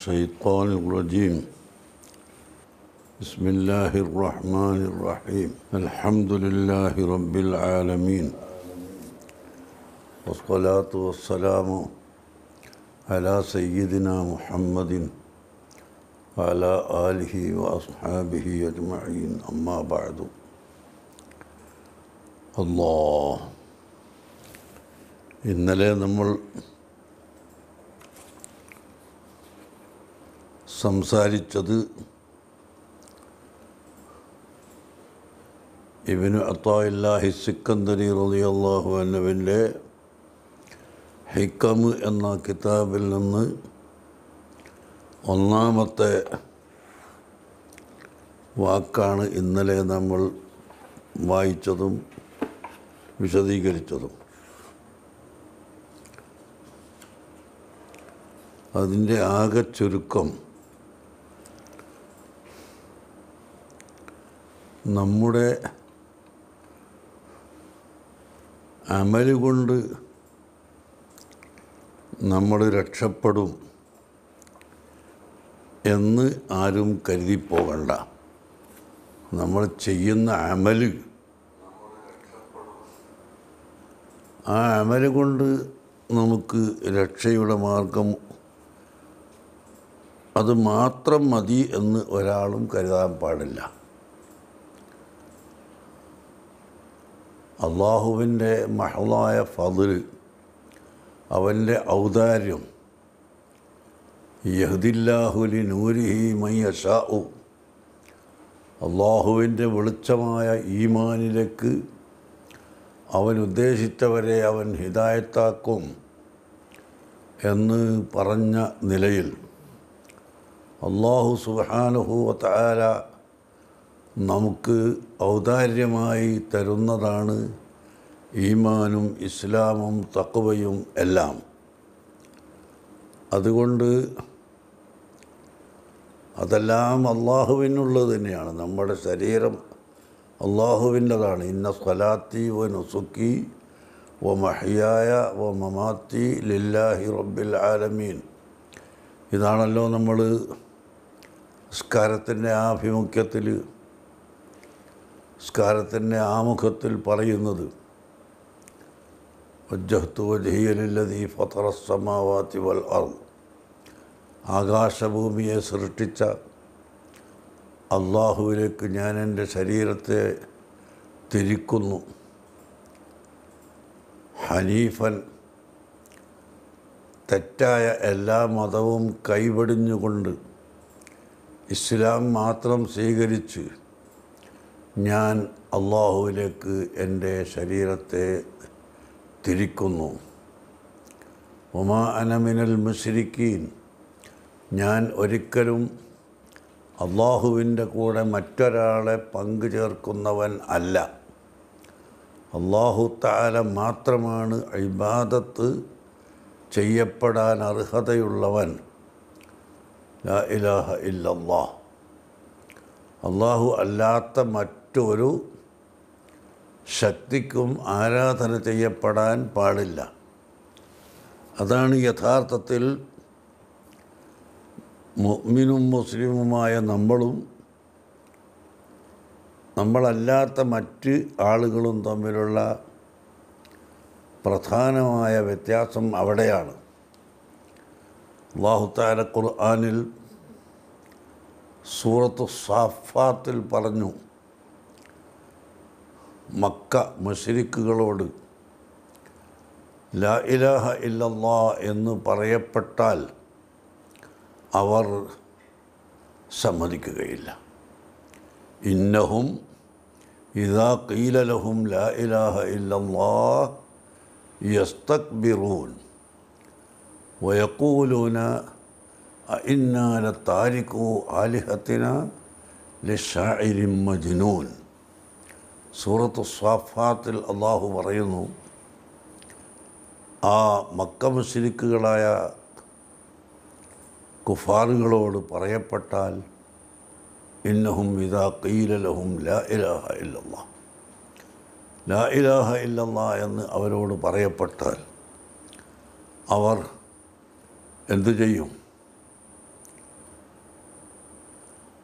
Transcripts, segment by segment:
الشيطان الرجيم بسم الله الرحمن الرحيم الحمد لله رب العالمين والصلاة والسلام على سيدنا محمد وعلى آله وأصحابه أجمعين أما بعد الله ഇന്നലെ നമ്മൾ സംസാരിച്ചത് ഇബിനു അത്തായില്ലാഹി സിക്കന്ദരി റളിയല്ലാഹു അന്നുവിൻ്റെ ഹിക്കമ് എന്ന കിതാബിൽ നിന്ന് ഒന്നാമത്തെ വാക്കാണ് ഇന്നലെ നമ്മൾ വായിച്ചതും വിശദീകരിച്ചതും അതിൻ്റെ ആകെ ചുരുക്കം നമ്മുടെ അമല് കൊണ്ട് നമ്മൾ രക്ഷപ്പെടും എന്ന് ആരും കരുതിപ്പോകണ്ട നമ്മൾ ചെയ്യുന്ന അമല് ആ അമല് കൊണ്ട് നമുക്ക് രക്ഷയുടെ മാർഗം അത് മാത്രം മതി എന്ന് ഒരാളും കരുതാൻ പാടില്ല അള്ളാഹുവിൻ്റെ മഹളായ ഫതിൽ അവൻ്റെ ഔദാര്യം യഹദില്ലാഹുലി നൂരിഹി മയ്യഷാഉ അള്ളാഹുവിൻ്റെ വെളിച്ചമായ ഈമാനിലേക്ക് അവൻ ഉദ്ദേശിച്ചവരെ അവൻ ഹിദായത്താക്കും എന്ന് പറഞ്ഞ നിലയിൽ അള്ളാഹു സുബാനുഹൂവത്താല നമുക്ക് ഔദാര്യമായി തരുന്നതാണ് ഈമാനും ഇസ്ലാമും തക്കവയും എല്ലാം അതുകൊണ്ട് അതെല്ലാം അള്ളാഹുവിനുള്ളത് തന്നെയാണ് നമ്മുടെ ശരീരം അള്ളാഹുവിൻ്റെതാണ് ഇന്ന സ്വലാത്തി വ നുസുക്കി വ മഹിയായ വ മമാത്തി ലില്ലാഹി റബ്ബിൽ ആലമീൻ ഇതാണല്ലോ നമ്മൾ സ്കാരത്തിൻ്റെ ആഭിമുഖ്യത്തിൽ സ്കാരത്തിൻ്റെ ആമുഖത്തിൽ പറയുന്നത് വജ്ജഹത്തു വജഹിയലില്ലതീ ഫത്തറസമാവാത്തി വൽ അർ ആകാശഭൂമിയെ സൃഷ്ടിച്ച അള്ളാഹുവിലേക്ക് ഞാൻ എൻ്റെ ശരീരത്തെ തിരിക്കുന്നു ഹനീഫൻ തെറ്റായ എല്ലാ മതവും കൈവടിഞ്ഞുകൊണ്ട് ഇസ്ലാം മാത്രം സ്വീകരിച്ച് ഞാൻ അള്ളാഹുവിലേക്ക് എൻ്റെ ശരീരത്തെ തിരിക്കുന്നു ഒമാ അനമിനൽ മുശ്രിക്കീൻ ഞാൻ ഒരിക്കലും അള്ളാഹുവിൻ്റെ കൂടെ മറ്റൊരാളെ പങ്കു ചേർക്കുന്നവൻ അല്ല അള്ളാഹു താല മാത്രമാണ് ഇബാദത്ത് ചെയ്യപ്പെടാൻ അർഹതയുള്ളവൻ ലാ ഇലാഹ ഇല്ലല്ലാ അള്ളാഹു അല്ലാത്ത മറ്റൊരു ശക്തിക്കും ആരാധന ചെയ്യപ്പെടാൻ പാടില്ല അതാണ് യഥാർത്ഥത്തിൽ മുഅ്മിനും മുസ്ലിമുമായ നമ്മളും നമ്മളല്ലാത്ത മറ്റ് ആളുകളും തമ്മിലുള്ള പ്രധാനമായ വ്യത്യാസം അവിടെയാണ് അള്ളാഹുത്താല ഖുർആാനിൽ സൂറത്ത് സാഫാത്തിൽ പറഞ്ഞു മക്ക മുഷരിക്കുകളോട് ലാ ഇലാഹ ഇല്ലല്ലാ എന്ന് പറയപ്പെട്ടാൽ അവർ സമ്മതിക്കുകയില്ല ഇന്നഹും ഇതാ കീലലഹും ലാ ഇലാഹ ഇല്ലല്ലാ യസ്തക്ബിറൂൻ വയക്കൂലൂന ഇന്നാല താരിക്കു ആലിഹത്തിന ലിഷാഇരിം മജ്നൂൻ സൂറത്ത് സ്വാഫാത്തിൽ അള്ളാഹു പറയുന്നു ആ മക്ക മുസ്ലിക്കുകളായ കുഫാറുകളോട് പറയപ്പെട്ടാൽ ഇന്നഹും ഇതാ കീലലഹും ലാ ഇലാഹ ഇല്ലല്ലാ ലാ ഇലാഹ ഇല്ലല്ലാ എന്ന് അവരോട് പറയപ്പെട്ടാൽ അവർ എന്തു ചെയ്യും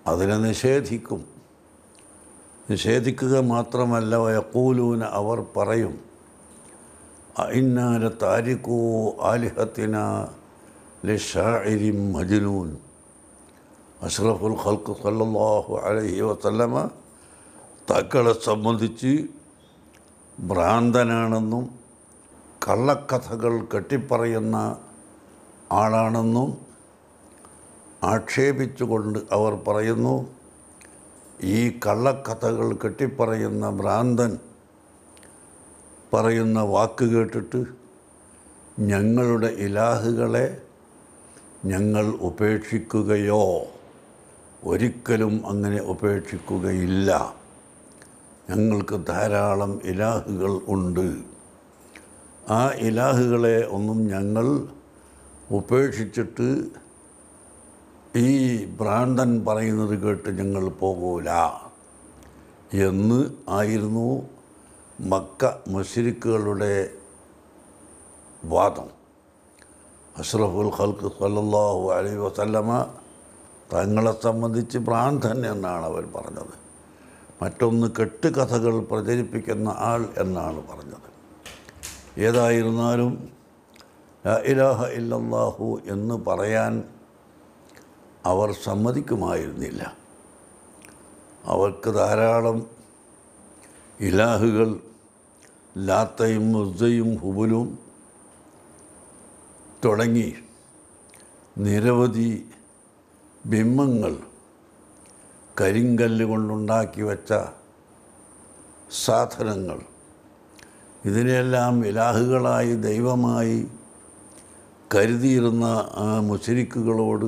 അതിനെ നിഷേധിക്കും നിഷേധിക്കുക മാത്രമല്ല വയക്കൂലൂന അവർ പറയും ഇന്നാല താരിക്കൂ ആലിഹത്തിന ലിഷാഇരിം മജ്നൂൻ അഷ്റഫുൽ ഖൽക്ക് സല്ലല്ലാഹു അലൈഹി വസല്ലമ തക്കളെ സംബന്ധിച്ച് ഭ്രാന്തനാണെന്നും കള്ളക്കഥകൾ കെട്ടിപ്പറയുന്ന ആളാണെന്നും ആക്ഷേപിച്ചുകൊണ്ട് അവർ പറയുന്നു ഈ കള്ളക്കഥകൾ കെട്ടിപ്പറയുന്ന ഭ്രാന്തൻ പറയുന്ന വാക്ക് കേട്ടിട്ട് ഞങ്ങളുടെ ഇലാഹുകളെ ഞങ്ങൾ ഉപേക്ഷിക്കുകയോ ഒരിക്കലും അങ്ങനെ ഉപേക്ഷിക്കുകയില്ല ഞങ്ങൾക്ക് ധാരാളം ഇലാഹുകൾ ഉണ്ട് ആ ഇലാഹുകളെ ഒന്നും ഞങ്ങൾ ഉപേക്ഷിച്ചിട്ട് ഈ ഭ്രാന്തൻ പറയുന്നത് കേട്ട് ഞങ്ങൾ പോകൂല എന്ന് ആയിരുന്നു മക്ക മുഷരിക്കുകളുടെ വാദം അഷ്റഫുൽ ഖൽക്ക് സല്ലല്ലാഹു അലൈഹി വസല്ലമ തങ്ങളെ സംബന്ധിച്ച് ഭ്രാന്തൻ എന്നാണ് അവർ പറഞ്ഞത് മറ്റൊന്ന് കെട്ടുകഥകൾ പ്രചരിപ്പിക്കുന്ന ആൾ എന്നാണ് പറഞ്ഞത് ഏതായിരുന്നാലും ലാ ഇലാഹ ഇല്ലല്ലാഹു എന്ന് പറയാൻ അവർ സമ്മതിക്കുമായിരുന്നില്ല അവർക്ക് ധാരാളം ഇലാഹുകൾ ലാത്തയും മുസ്സയും ഹുബുലും തുടങ്ങി നിരവധി ബിംബങ്ങൾ കരിങ്കല്ല് കൊണ്ടുണ്ടാക്കി വെച്ച സാധനങ്ങൾ ഇതിനെല്ലാം ഇലാഹുകളായി ദൈവമായി കരുതിയിരുന്ന ആ മുശരിക്കുകളോട്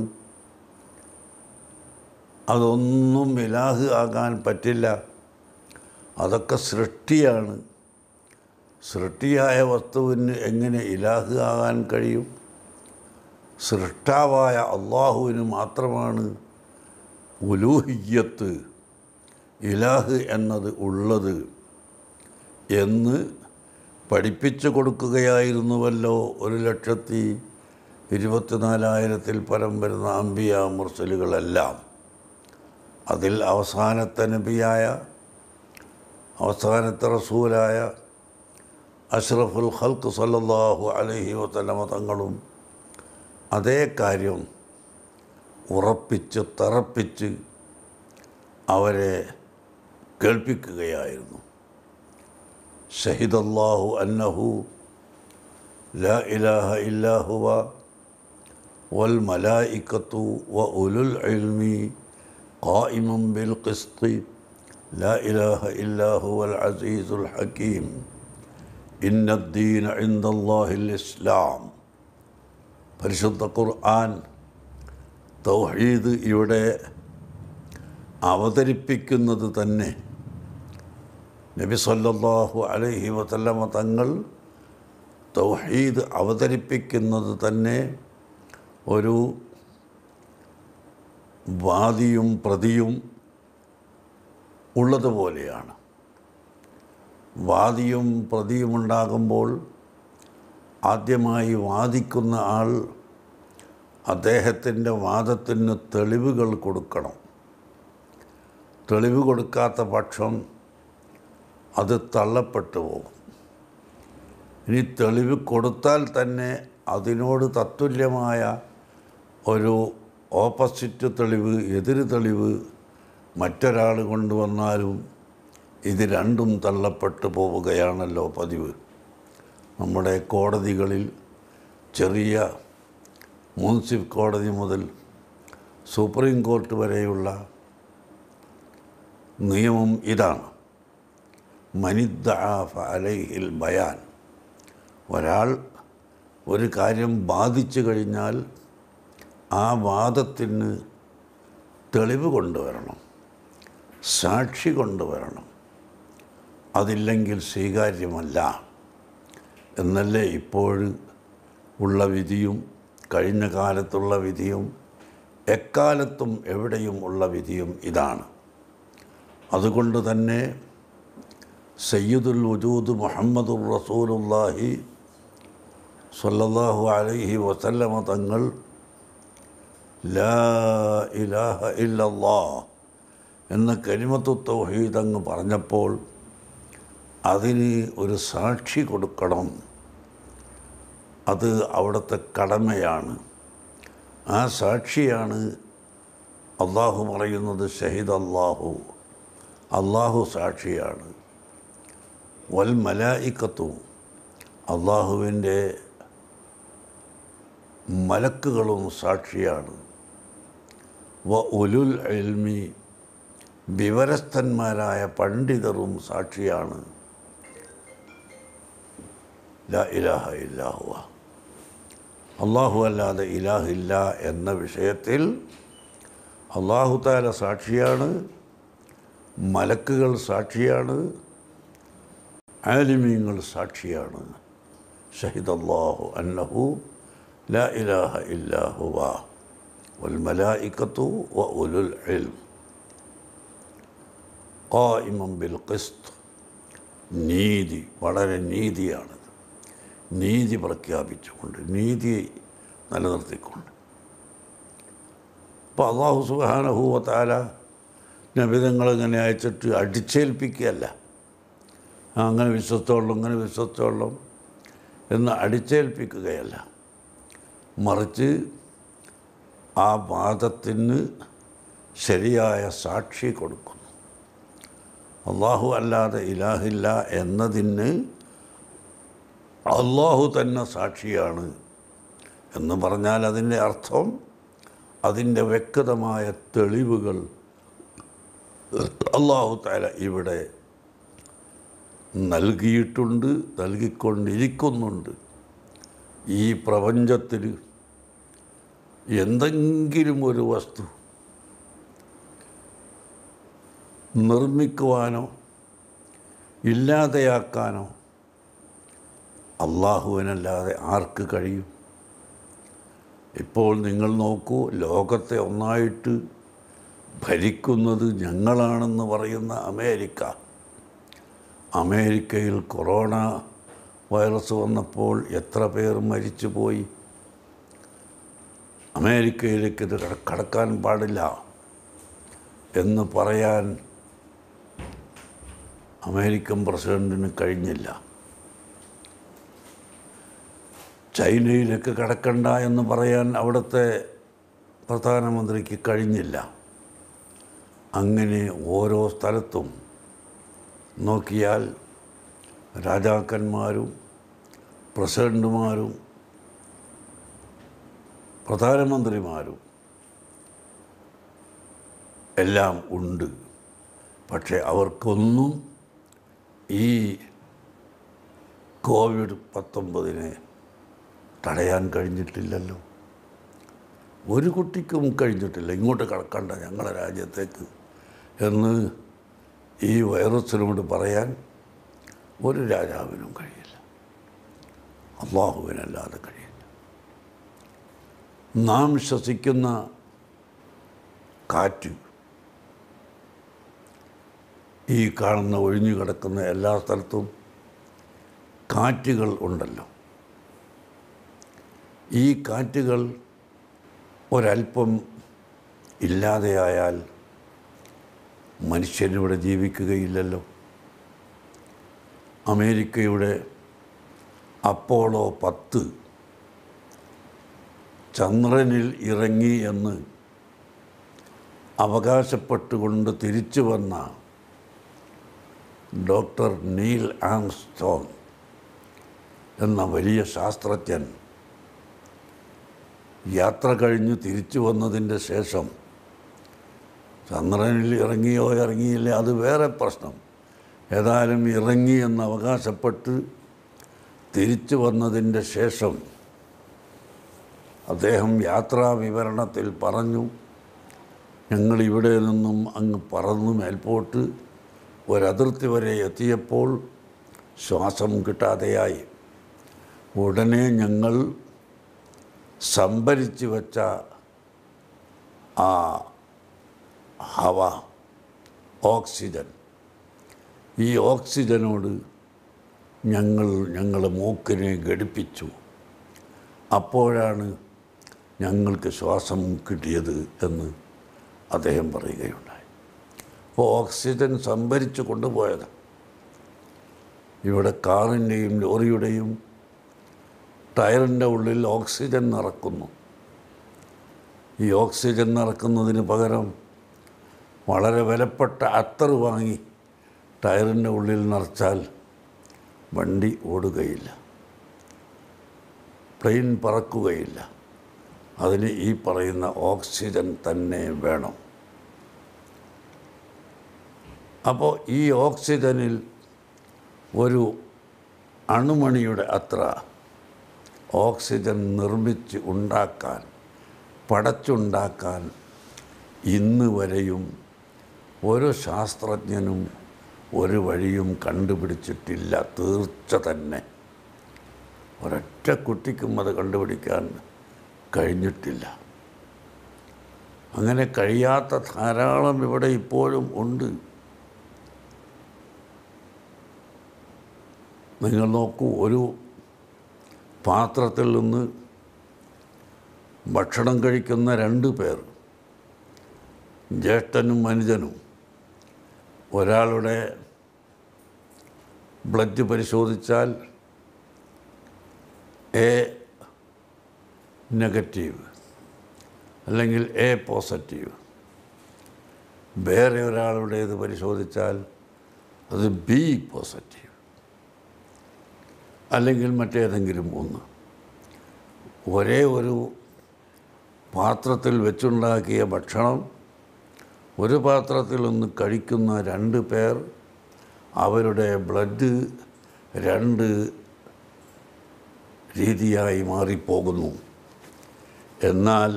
അതൊന്നും ഇലാഹ് ആകാൻ പറ്റില്ല അതൊക്കെ സൃഷ്ടിയാണ് സൃഷ്ടിയായ വസ്തുവിന് എങ്ങനെ ഇലാഹ് ആകാൻ കഴിയും സൃഷ്ടാവായ അള്ളാഹുവിന് മാത്രമാണ് ഉലൂഹിയത്ത് ഇലാഹ് എന്നത് ഉള്ളത് എന്ന് പഠിപ്പിച്ചു കൊടുക്കുകയായിരുന്നുവല്ലോ ഒരു ലക്ഷത്തി ഇരുപത്തിനാലായിരത്തിൽ പരം വരുന്ന അമ്പിയ മുർസലുകളെല്ലാം അതിൽ അവസാനത്തെ നബിയായ അവസാനത്തെ റസൂലായ അഷ്റഫുൽ ഖൽക്ക് സല്ലല്ലാഹു അലൈഹി വസല്ലമ തങ്ങളും അതേ കാര്യം ഉറപ്പിച്ച് തറപ്പിച്ച് അവരെ കേൾപ്പിക്കുകയായിരുന്നു ഷഹിദല്ലാഹു അന്നഹു ലാ ഇലാഹ ഇല്ലാഹുവ വൽ മലായിക്കത്തു വ ഉലുൽ ഇൽമി قائما بالقسط لا إله إلا هو العزيز الحكيم إن الدين عند الله الإسلام പരിശുദ്ധ ഖുർആൻ തൗഹീദ് ഇവിടെ അവതരിപ്പിക്കുന്നത് തന്നെ നബി സല്ലല്ലാഹു അലൈഹി വസല്ലമ തങ്ങൾ തൗഹീദ് അവതരിപ്പിക്കുന്നത് തന്നെ ഒരു വാദിയും പ്രതിയും ഉള്ളതുപോലെയാണ് വാദിയും പ്രതിയും ഉണ്ടാകുമ്പോൾ ആദ്യമായി വാദിക്കുന്ന ആൾ അദ്ദേഹത്തിൻ്റെ വാദത്തിന് തെളിവുകൾ കൊടുക്കണം തെളിവ് കൊടുക്കാത്ത പക്ഷം അത് തള്ളപ്പെട്ടു പോകും ഇനി തെളിവ് കൊടുത്താൽ തന്നെ അതിനോട് തത്തുല്യമായ ഒരു ഓപ്പോസിറ്റ് തെളിവ് എതിര് തെളിവ് മറ്റൊരാൾ കൊണ്ടുവന്നാലും ഇത് രണ്ടും തള്ളപ്പെട്ടു പോവുകയാണല്ലോ പതിവ് നമ്മുടെ കോടതികളിൽ ചെറിയ മുൻസിഫ് കോടതി മുതൽ സുപ്രീം കോർട്ട് വരെയുള്ള നിയമം ഇതാണ് മനിദ്ദാഫ അലൈഹിൽ ബയാൻ ഒരാൾ ഒരു കാര്യം ബാധിച്ചു കഴിഞ്ഞാൽ ആ വാദത്തിന് തെളിവ് കൊണ്ടുവരണം സാക്ഷി കൊണ്ടുവരണം അതില്ലെങ്കിൽ സ്വീകാര്യമല്ല എന്നല്ലേ ഇപ്പോൾ ഉള്ള വിധിയും കഴിഞ്ഞ കാലത്തുള്ള വിധിയും എക്കാലത്തും എവിടെയും ഉള്ള വിധിയും ഇതാണ് അതുകൊണ്ട് തന്നെ സയ്യിദുൽ വജൂദ് മുഹമ്മദുർ റസൂലുല്ലാഹി സ്വല്ലല്ലാഹു അലൈഹി വസല്ലമ തങ്ങൾ ലാ ഇലാഹ ഇല്ലല്ലാ എന്ന കരിമത്തു തൗഹീദ് അങ്ങ് പറഞ്ഞപ്പോൾ അതിന് ഒരു സാക്ഷി കൊടുക്കണം അത് അവിടുത്തെ കടമയാണ് ആ സാക്ഷിയാണ് അള്ളാഹു പറയുന്നത് ഷഹീദ് അള്ളാഹു അള്ളാഹു സാക്ഷിയാണ് വൽ മലായിക്കത്തു അള്ളാഹുവിൻ്റെ മലക്കുകളും സാക്ഷിയാണ് വ ഉലുൽ എൽമി വിവരസ്ഥന്മാരായ പണ്ഡിതരും സാക്ഷിയാണ് ലാ ഇലാഹ ഇല്ലാഹുവ അള്ളാഹു അല്ലാതെ ഇലാഹില്ല എന്ന വിഷയത്തിൽ അള്ളാഹു താല സാക്ഷിയാണ് മലക്കുകൾ സാക്ഷിയാണ് ആലിമീങ്ങൾ സാക്ഷിയാണ് ഷഹിദ് അള്ളാഹു അന്നഹു ലാ ഇലാഹ ഇല്ലാഹുവ വൽ മലായിക്കത്തു വ ഉലുൽ ഇൽം ഖായിമം ബിൽ ഖിസ്ത് നീതി വളരെ നീതിയാണത് നീതി പ്രഖ്യാപിച്ചുകൊണ്ട് നീതി നിലനിർത്തിക്കൊണ്ട് അപ്പോൾ അള്ളാഹു സുബാനഹൂവത്താല നബിതങ്ങളിങ്ങനെ അയച്ചിട്ട് അടിച്ചേൽപ്പിക്കുകയല്ല ആ, അങ്ങനെ വിശ്വസ്തമുള്ളൂ ഇങ്ങനെ വിശ്വസ്തമുള്ളൂ എന്ന് അടിച്ചേൽപ്പിക്കുകയല്ല മറിച്ച് ആ വാദത്തിന് ശരിയായ സാക്ഷി കൊടുക്കുന്നു അള്ളാഹു അല്ലാതെ ഇലാഹില്ല എന്നതിന് അള്ളാഹു തന്നെ സാക്ഷിയാണ് എന്ന് പറഞ്ഞാൽ അതിൻ്റെ അർത്ഥം അതിൻ്റെ വ്യക്തമായ തെളിവുകൾ അള്ളാഹു താല ഇവിടെ നൽകിയിട്ടുണ്ട് നൽകിക്കൊണ്ടിരിക്കുന്നുണ്ട് ഈ പ്രപഞ്ചത്തിൽ എന്തെങ്കിലും ഒരു വസ്തു നിർമ്മിക്കുവാനോ ഇല്ലാതെയാക്കാനോ അള്ളാഹുവിനല്ലാതെ ആർക്ക് കഴിയും ഇപ്പോൾ നിങ്ങൾ നോക്കൂ ലോകത്തെ ഒന്നായിട്ട് ഭരിക്കുന്നത് ഞങ്ങളാണെന്ന് പറയുന്ന അമേരിക്ക അമേരിക്കയിൽ കൊറോണ വൈറസ് വന്നപ്പോൾ എത്ര പേർ മരിച്ചുപോയി അമേരിക്കയിലേക്ക് ഇത് കട- കടക്കാൻ പാടില്ല എന്ന് പറയാൻ അമേരിക്കൻ പ്രസിഡൻറ്റിന് കഴിഞ്ഞില്ല ചൈനയിലേക്ക് കടക്കണ്ട എന്ന് പറയാൻ അവിടുത്തെ പ്രധാനമന്ത്രിക്ക് കഴിഞ്ഞില്ല അങ്ങനെ ഓരോ സ്ഥലത്തും നോക്കിയാൽ രാജാക്കന്മാരും പ്രസിഡൻറ്റുമാരും പ്രധാനമന്ത്രിമാരും എല്ലാം ഉണ്ട് പക്ഷേ അവർക്കൊന്നും ഈ കോവിഡ് പത്തൊമ്പതിനെ തടയാൻ കഴിഞ്ഞിട്ടില്ലല്ലോ ഒരു കുട്ടിക്കും കഴിഞ്ഞിട്ടില്ല ഇങ്ങോട്ട് കടക്കണ്ട ഞങ്ങളുടെ രാജ്യത്തേക്ക് എന്ന് ഈ വൈറസിനോട് പറയാൻ ഒരു രാജാവിനും കഴിയില്ല അള്ളാഹുവിനല്ലാതെ കഴിയില്ല നാം ശ്വസിക്കുന്ന കാറ്റ് ഈ കാണുന്ന ഒഴിഞ്ഞു കിടക്കുന്ന എല്ലാ സ്ഥലത്തും കാറ്റുകൾ ഉണ്ടല്ലോ ഈ കാറ്റുകൾ ഒരല്പം ഇല്ലാതെയായാൽ മനുഷ്യനിവിടെ ജീവിക്കുകയില്ലല്ലോ അമേരിക്കയുടെ അപ്പോളോ പത്ത് ചന്ദ്രനിൽ ഇറങ്ങി എന്ന് അവകാശപ്പെട്ടുകൊണ്ട് തിരിച്ചു വന്ന ഡോക്ടർ നീൽ ആംസ്ട്രോങ് എന്ന വലിയ ശാസ്ത്രജ്ഞൻ യാത്ര കഴിഞ്ഞ് തിരിച്ചു വന്നതിൻ്റെ ശേഷം ചന്ദ്രനിൽ ഇറങ്ങിയോ ഇറങ്ങിയില്ല അത് വേറെ പ്രശ്നം ഏതായാലും ഇറങ്ങി എന്ന് അവകാശപ്പെട്ട് തിരിച്ചു വന്നതിൻ്റെ ശേഷം അദ്ദേഹം യാത്രാ വിവരണത്തിൽ പറഞ്ഞു ഞങ്ങൾ ഇവിടെ നിന്നും അങ്ങ് പറന്നു മേൽപോട്ട് ഒരതിർത്തി വരെ എത്തിയപ്പോൾ ശ്വാസം കിട്ടാതെയായി ഉടനെ ഞങ്ങൾ സംഭരിച്ചു വച്ച ആ ഹവ ഓക്സിജൻ ഈ ഓക്സിജനോട് ഞങ്ങൾ ഞങ്ങളുടെ മൂക്കിനെ ഘടിപ്പിച്ചു അപ്പോഴാണ് ഞങ്ങൾക്ക് ശ്വാസം കിട്ടിയത് എന്ന് അദ്ദേഹം പറയുകയുണ്ടായി അപ്പോൾ ഓക്സിജൻ സംഭരിച്ചു കൊണ്ടുപോയത് ഇവിടെ കാറിൻ്റെയും ലോറിയുടെയും ടയറിൻ്റെ ഉള്ളിൽ ഓക്സിജൻ നിറക്കുന്നു ഈ ഓക്സിജൻ നിറക്കുന്നതിന് പകരം വളരെ വിലപ്പെട്ട അത്തർ വാങ്ങി ടയറിൻ്റെ ഉള്ളിൽ നിറച്ചാൽ വണ്ടി ഓടുകയില്ല പ്ലെയിൻ പറക്കുകയില്ല അതിന് ഈ പറയുന്ന ഓക്സിജൻ തന്നെ വേണം അപ്പോൾ ഈ ഓക്സിജനിൽ ഒരു അണുമണിയുടെ അത്ര ഓക്സിജൻ നിർമ്മിച്ച് ഉണ്ടാക്കാൻ പടച്ചുണ്ടാക്കാൻ ഇന്ന് വരെയും ഒരു ശാസ്ത്രജ്ഞനും ഒരു വഴിയും കണ്ടുപിടിച്ചിട്ടില്ല തീർച്ച തന്നെ ഒരൊറ്റ കുട്ടിക്കും അത് കണ്ടുപിടിക്കാൻ കഴിഞ്ഞിട്ടില്ല അങ്ങനെ കഴിയാത്ത ധാരാളം ഇവിടെ ഇപ്പോഴും ഉണ്ട് നിങ്ങൾ നോക്കൂ ഒരു പാത്രത്തിൽ നിന്ന് ഭക്ഷണം കഴിക്കുന്ന രണ്ട് പേർ ജ്യേഷ്ഠനും അനുജനും ഒരാളുടെ ബ്ലഡ് പരിശോധിച്ചാൽ എ നെഗറ്റീവ് അല്ലെങ്കിൽ എ പോസിറ്റീവ് വേറെ ഒരാളുടേത് പരിശോധിച്ചാൽ അത് ബി പോസിറ്റീവ് അല്ലെങ്കിൽ മറ്റേതെങ്കിലും ഒന്ന് ഒരേ ഒരു പാത്രത്തിൽ വെച്ചുണ്ടാക്കിയ ഭക്ഷണം ഒരു പാത്രത്തിൽ നിന്ന് കഴിക്കുന്ന രണ്ട് പേർ അവരുടെ ബ്ലഡ് രണ്ട് രീതിയായി മാറിപ്പോകുന്നു എന്നാൽ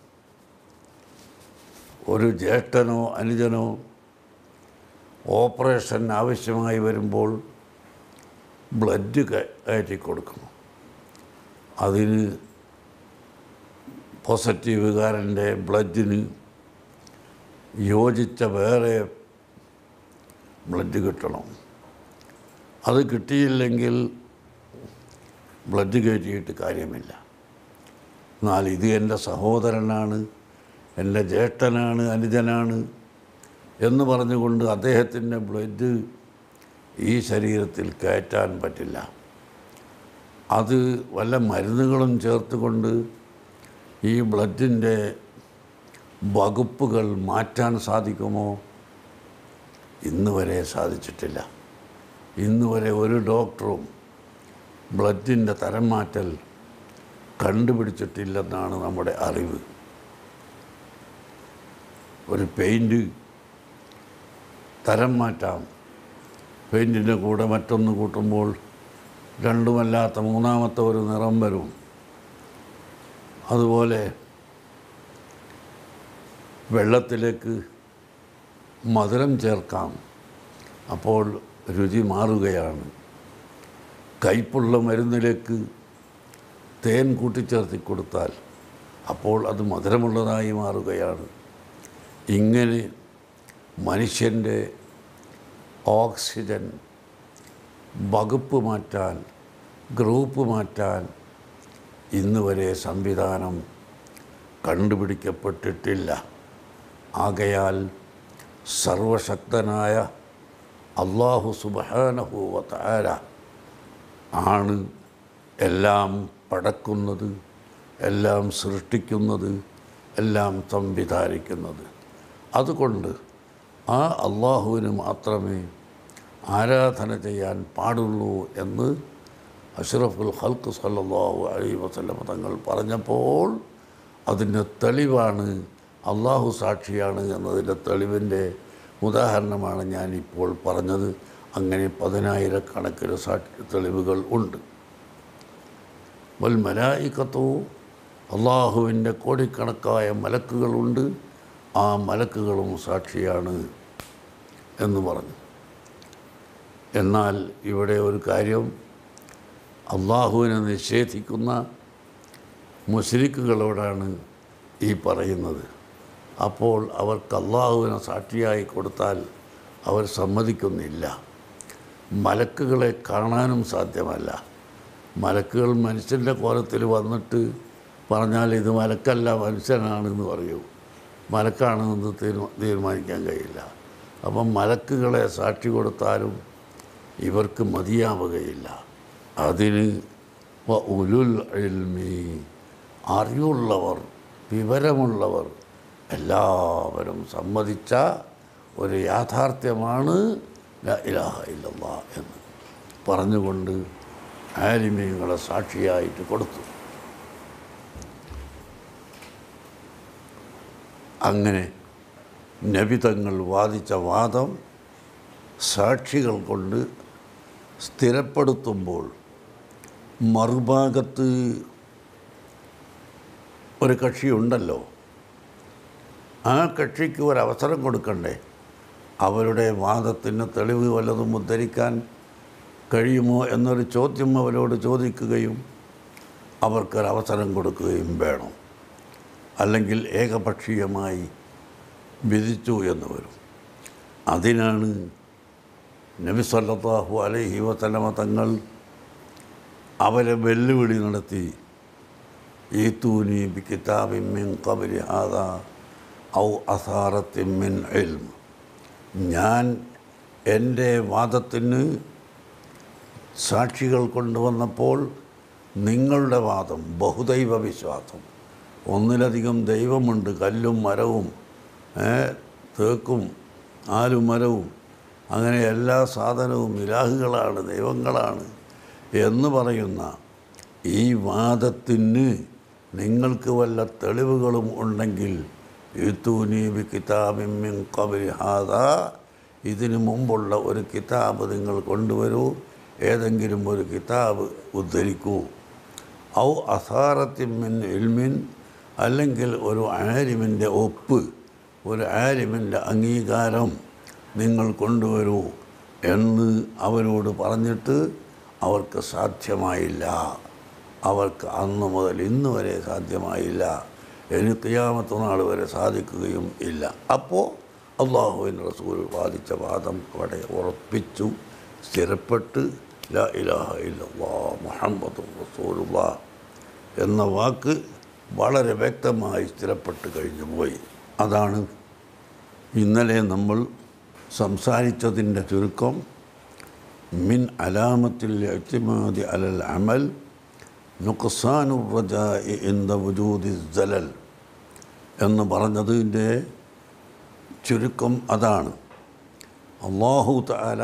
ഒരു ജ്യേഷ്ഠനോ അനുജനോ ഓപ്പറേഷൻ ആവശ്യമായി വരുമ്പോൾ ബ്ലഡ് കയറ്റി കൊടുക്കണം അതിന് പോസിറ്റീവുകാരൻ്റെ ബ്ലഡിന് യോജിച്ച വേറെ ബ്ലഡ് കിട്ടണം അത് കിട്ടിയില്ലെങ്കിൽ ബ്ലഡ് കയറ്റിയിട്ട് കാര്യമില്ല എന്നാൽ ഇത് എൻ്റെ സഹോദരനാണ് എൻ്റെ ജ്യേഷ്ഠനാണ് അനുജനാണ് എന്ന് പറഞ്ഞുകൊണ്ട് അദ്ദേഹത്തിൻ്റെ ബ്ലഡ് ഈ ശരീരത്തിൽ കയറ്റാൻ പറ്റില്ല അത് വല്ല മരുന്നുകളും ചേർത്തുകൊണ്ട് ഈ ബ്ലഡിൻ്റെ വകുപ്പുകൾ മാറ്റാൻ സാധിക്കുമോ ഇന്ന് വരെ സാധിച്ചിട്ടില്ല ഇന്ന് വരെ ഒരു ഡോക്ടറും ബ്ലഡിൻ്റെ തരം മാറ്റൽ കണ്ടുപിടിച്ചിട്ടില്ലെന്നാണ് നമ്മുടെ അറിവ് ഒരു പെയിൻറ്റ് തരം മാറ്റാം പെയിൻറ്റിൻ്റെ കൂടെ മറ്റൊന്ന് കൂട്ടുമ്പോൾ രണ്ടുമല്ലാത്ത മൂന്നാമത്തെ ഒരു നിറം വരും അതുപോലെ വെള്ളത്തിലേക്ക് മധുരം ചേർക്കാം അപ്പോൾ രുചി മാറുകയാണ് കയ്പുള്ള മരുന്നിലേക്ക് തേൻ കൂട്ടിച്ചേർത്തി കൊടുത്താൽ അപ്പോൾ അത് മധുരമുള്ളതായി മാറുകയാണ് ഇങ്ങനെ മനുഷ്യൻ്റെ ഓക്സിജൻ വകുപ്പ് മാറ്റാൻ ഗ്രൂപ്പ് മാറ്റാൻ ഇന്ന് വരെ സംവിധാനം കണ്ടുപിടിക്കപ്പെട്ടിട്ടില്ല ആകയാൽ സർവശക്തനായ അള്ളാഹു സുബാനഹുവത്താര ആണ് എല്ലാം പടക്കുന്നത് എല്ലാം സൃഷ്ടിക്കുന്നത് എല്ലാം സംവിധാനിക്കുന്നത് അതുകൊണ്ട് ആ അള്ളാഹുവിന് മാത്രമേ ആരാധന ചെയ്യാൻ പാടുള്ളൂ എന്ന് അഷ്റഫുൽ ഹൽക്ക് സല്ലാഹു അലൈ വസല്ലം തങ്ങൾ പറഞ്ഞപ്പോൾ അതിൻ്റെ തെളിവാണ് അള്ളാഹു സാക്ഷിയാണ് എന്നതിൻ്റെ തെളിവിൻ്റെ ഉദാഹരണമാണ് ഞാനിപ്പോൾ പറഞ്ഞത് അങ്ങനെ പതിനായിരക്കണക്കിന് സാക്ഷി തെളിവുകൾ ഉണ്ട് വൽ മലായിക്കത്തോ അള്ളാഹുവിൻ്റെ കോടിക്കണക്കായ മലക്കുകളുണ്ട് ആ മലക്കുകളും സാക്ഷിയാണ് എന്ന് പറഞ്ഞു എന്നാൽ ഇവിടെ ഒരു കാര്യം അള്ളാഹുവിനെ നിഷേധിക്കുന്ന മുസ്ലിക്കുകളോടാണ് ഈ പറയുന്നത് അപ്പോൾ അവർക്ക് അള്ളാഹുവിനെ സാക്ഷിയായി കൊടുത്താൽ അവർ സമ്മതിക്കുന്നില്ല മലക്കുകളെ കാണാനും സാധ്യമല്ല മലക്കുകൾ മനുഷ്യൻ്റെ കോലത്തിൽ വന്നിട്ട് പറഞ്ഞാൽ ഇത് മലക്കല്ല മനുഷ്യനാണെന്ന് പറയൂ മലക്കാണെന്ന് തീരുമാ തീരുമാനിക്കാൻ കഴിയില്ല അപ്പം മലക്കുകളെ സാക്ഷി കൊടുത്താലും ഇവർക്ക് മതിയാവുകയില്ല അതിന് വ ഉലുൽ ഇൽമി അറിവുള്ളവർ വിവരമുള്ളവർ എല്ലാവരും സമ്മതിച്ച ഒരു യാഥാർത്ഥ്യമാണ് ലാ ഇലാഹ ഇല്ലല്ലാ എന്ന് പറഞ്ഞുകൊണ്ട് ആലിമീങ്ങളെ സാക്ഷിയായിട്ട് കൊടുത്തു അങ്ങനെ നബിതങ്ങൾ വാദിച്ച വാദം സാക്ഷികൾ കൊണ്ട് സ്ഥിരപ്പെടുത്തുമ്പോൾ മറുഭാഗത്ത് ഒരു കക്ഷിയുണ്ടല്ലോ ആ കക്ഷിക്ക് ഒരവസരം കൊടുക്കണ്ടേ അവരുടെ വാദത്തിന് തെളിവ് വല്ലതും ഉദ്ധരിക്കാൻ കഴിയുമോ എന്നൊരു ചോദ്യം അവരോട് ചോദിക്കുകയും അവർക്കൊരവസരം കൊടുക്കുകയും വേണം അല്ലെങ്കിൽ ഏകപക്ഷീയമായി വിധിച്ചു എന്ന് വരും അതിനാണ് നബി സല്ലല്ലാഹു അലൈഹി വസല്ലമ തങ്ങൾ അവരെ വെല്ലുവിളി നടത്തി ഈത്തൂനി ബി കിതാബിൻ മിൻ ഖബലി ഹാദ ഔ അസാറത്തിൻ മിൻ ഇൽം ഞാൻ എൻ്റെ വാദത്തിന് സാക്ഷികൾ കൊണ്ടുവന്നപ്പോൾ നിങ്ങളുടെ വാദം ബഹുദൈവ വിശ്വാസം ഒന്നിലധികം ദൈവമുണ്ട് കല്ലും മരവും ഏ, തേക്കും ആലും മരവും അങ്ങനെ എല്ലാ സാധനവും ഇലാഹുകളാണ് ദൈവങ്ങളാണ് എന്ന് പറയുന്ന ഈ വാദത്തിന് നിങ്ങൾക്ക് വല്ല തെളിവുകളും ഉണ്ടെങ്കിൽ യുത്തൂനി ബി കിതാബിൻ കബരി ഹാദ ഇതിനു മുമ്പുള്ള ഒരു കിതാബ് നിങ്ങൾ കൊണ്ടുവരൂ ഏതെങ്കിലും ഒരു കിതാബ് ഉദ്ധരിക്കൂ ഔ അസാറത്തിമിൻ ഇൽമിൻ അല്ലെങ്കിൽ ഒരു ആലിമിൻ്റെ ഒപ്പ് ഒരു ആലിമിൻ്റെ അംഗീകാരം നിങ്ങൾ കൊണ്ടുവരൂ എന്ന് അവരോട് പറഞ്ഞിട്ട് അവർക്ക് സാധ്യമായില്ല അവർക്ക് അന്ന് മുതൽ ഇന്ന് വരെ സാധ്യമായില്ല ഇനി ക്രിയാമത്ത നാൾ വരെ സാധിക്കുകയും ഇല്ല അപ്പോൾ അള്ളാഹുവിൻ റസൂൽ വാദിച്ച വാദം അവിടെ ഉറപ്പിച്ചു സ്ഥിരപ്പെട്ട് ലാ ഇലാഹ ഇല്ലല്ലാ മുഹമ്മദ് റസൂലുള്ള എന്ന വാക്ക് വളരെ വ്യക്തമായി സ്ഥിരപ്പെട്ട് കഴിഞ്ഞു പോയി അതാണ് ഇന്നലെ നമ്മൾ സംസാരിച്ചതിൻ്റെ ചുരുക്കം മിൻ അലാമത്തിൽ എത്തിമാതി അലൽ അമൽ നുക്സാനു റജാഇ ഇന്ദ വുജൂദി ജലൽ എന്ന് പറഞ്ഞതിൻ്റെ ചുരുക്കം അതാണ് അള്ളാഹു താല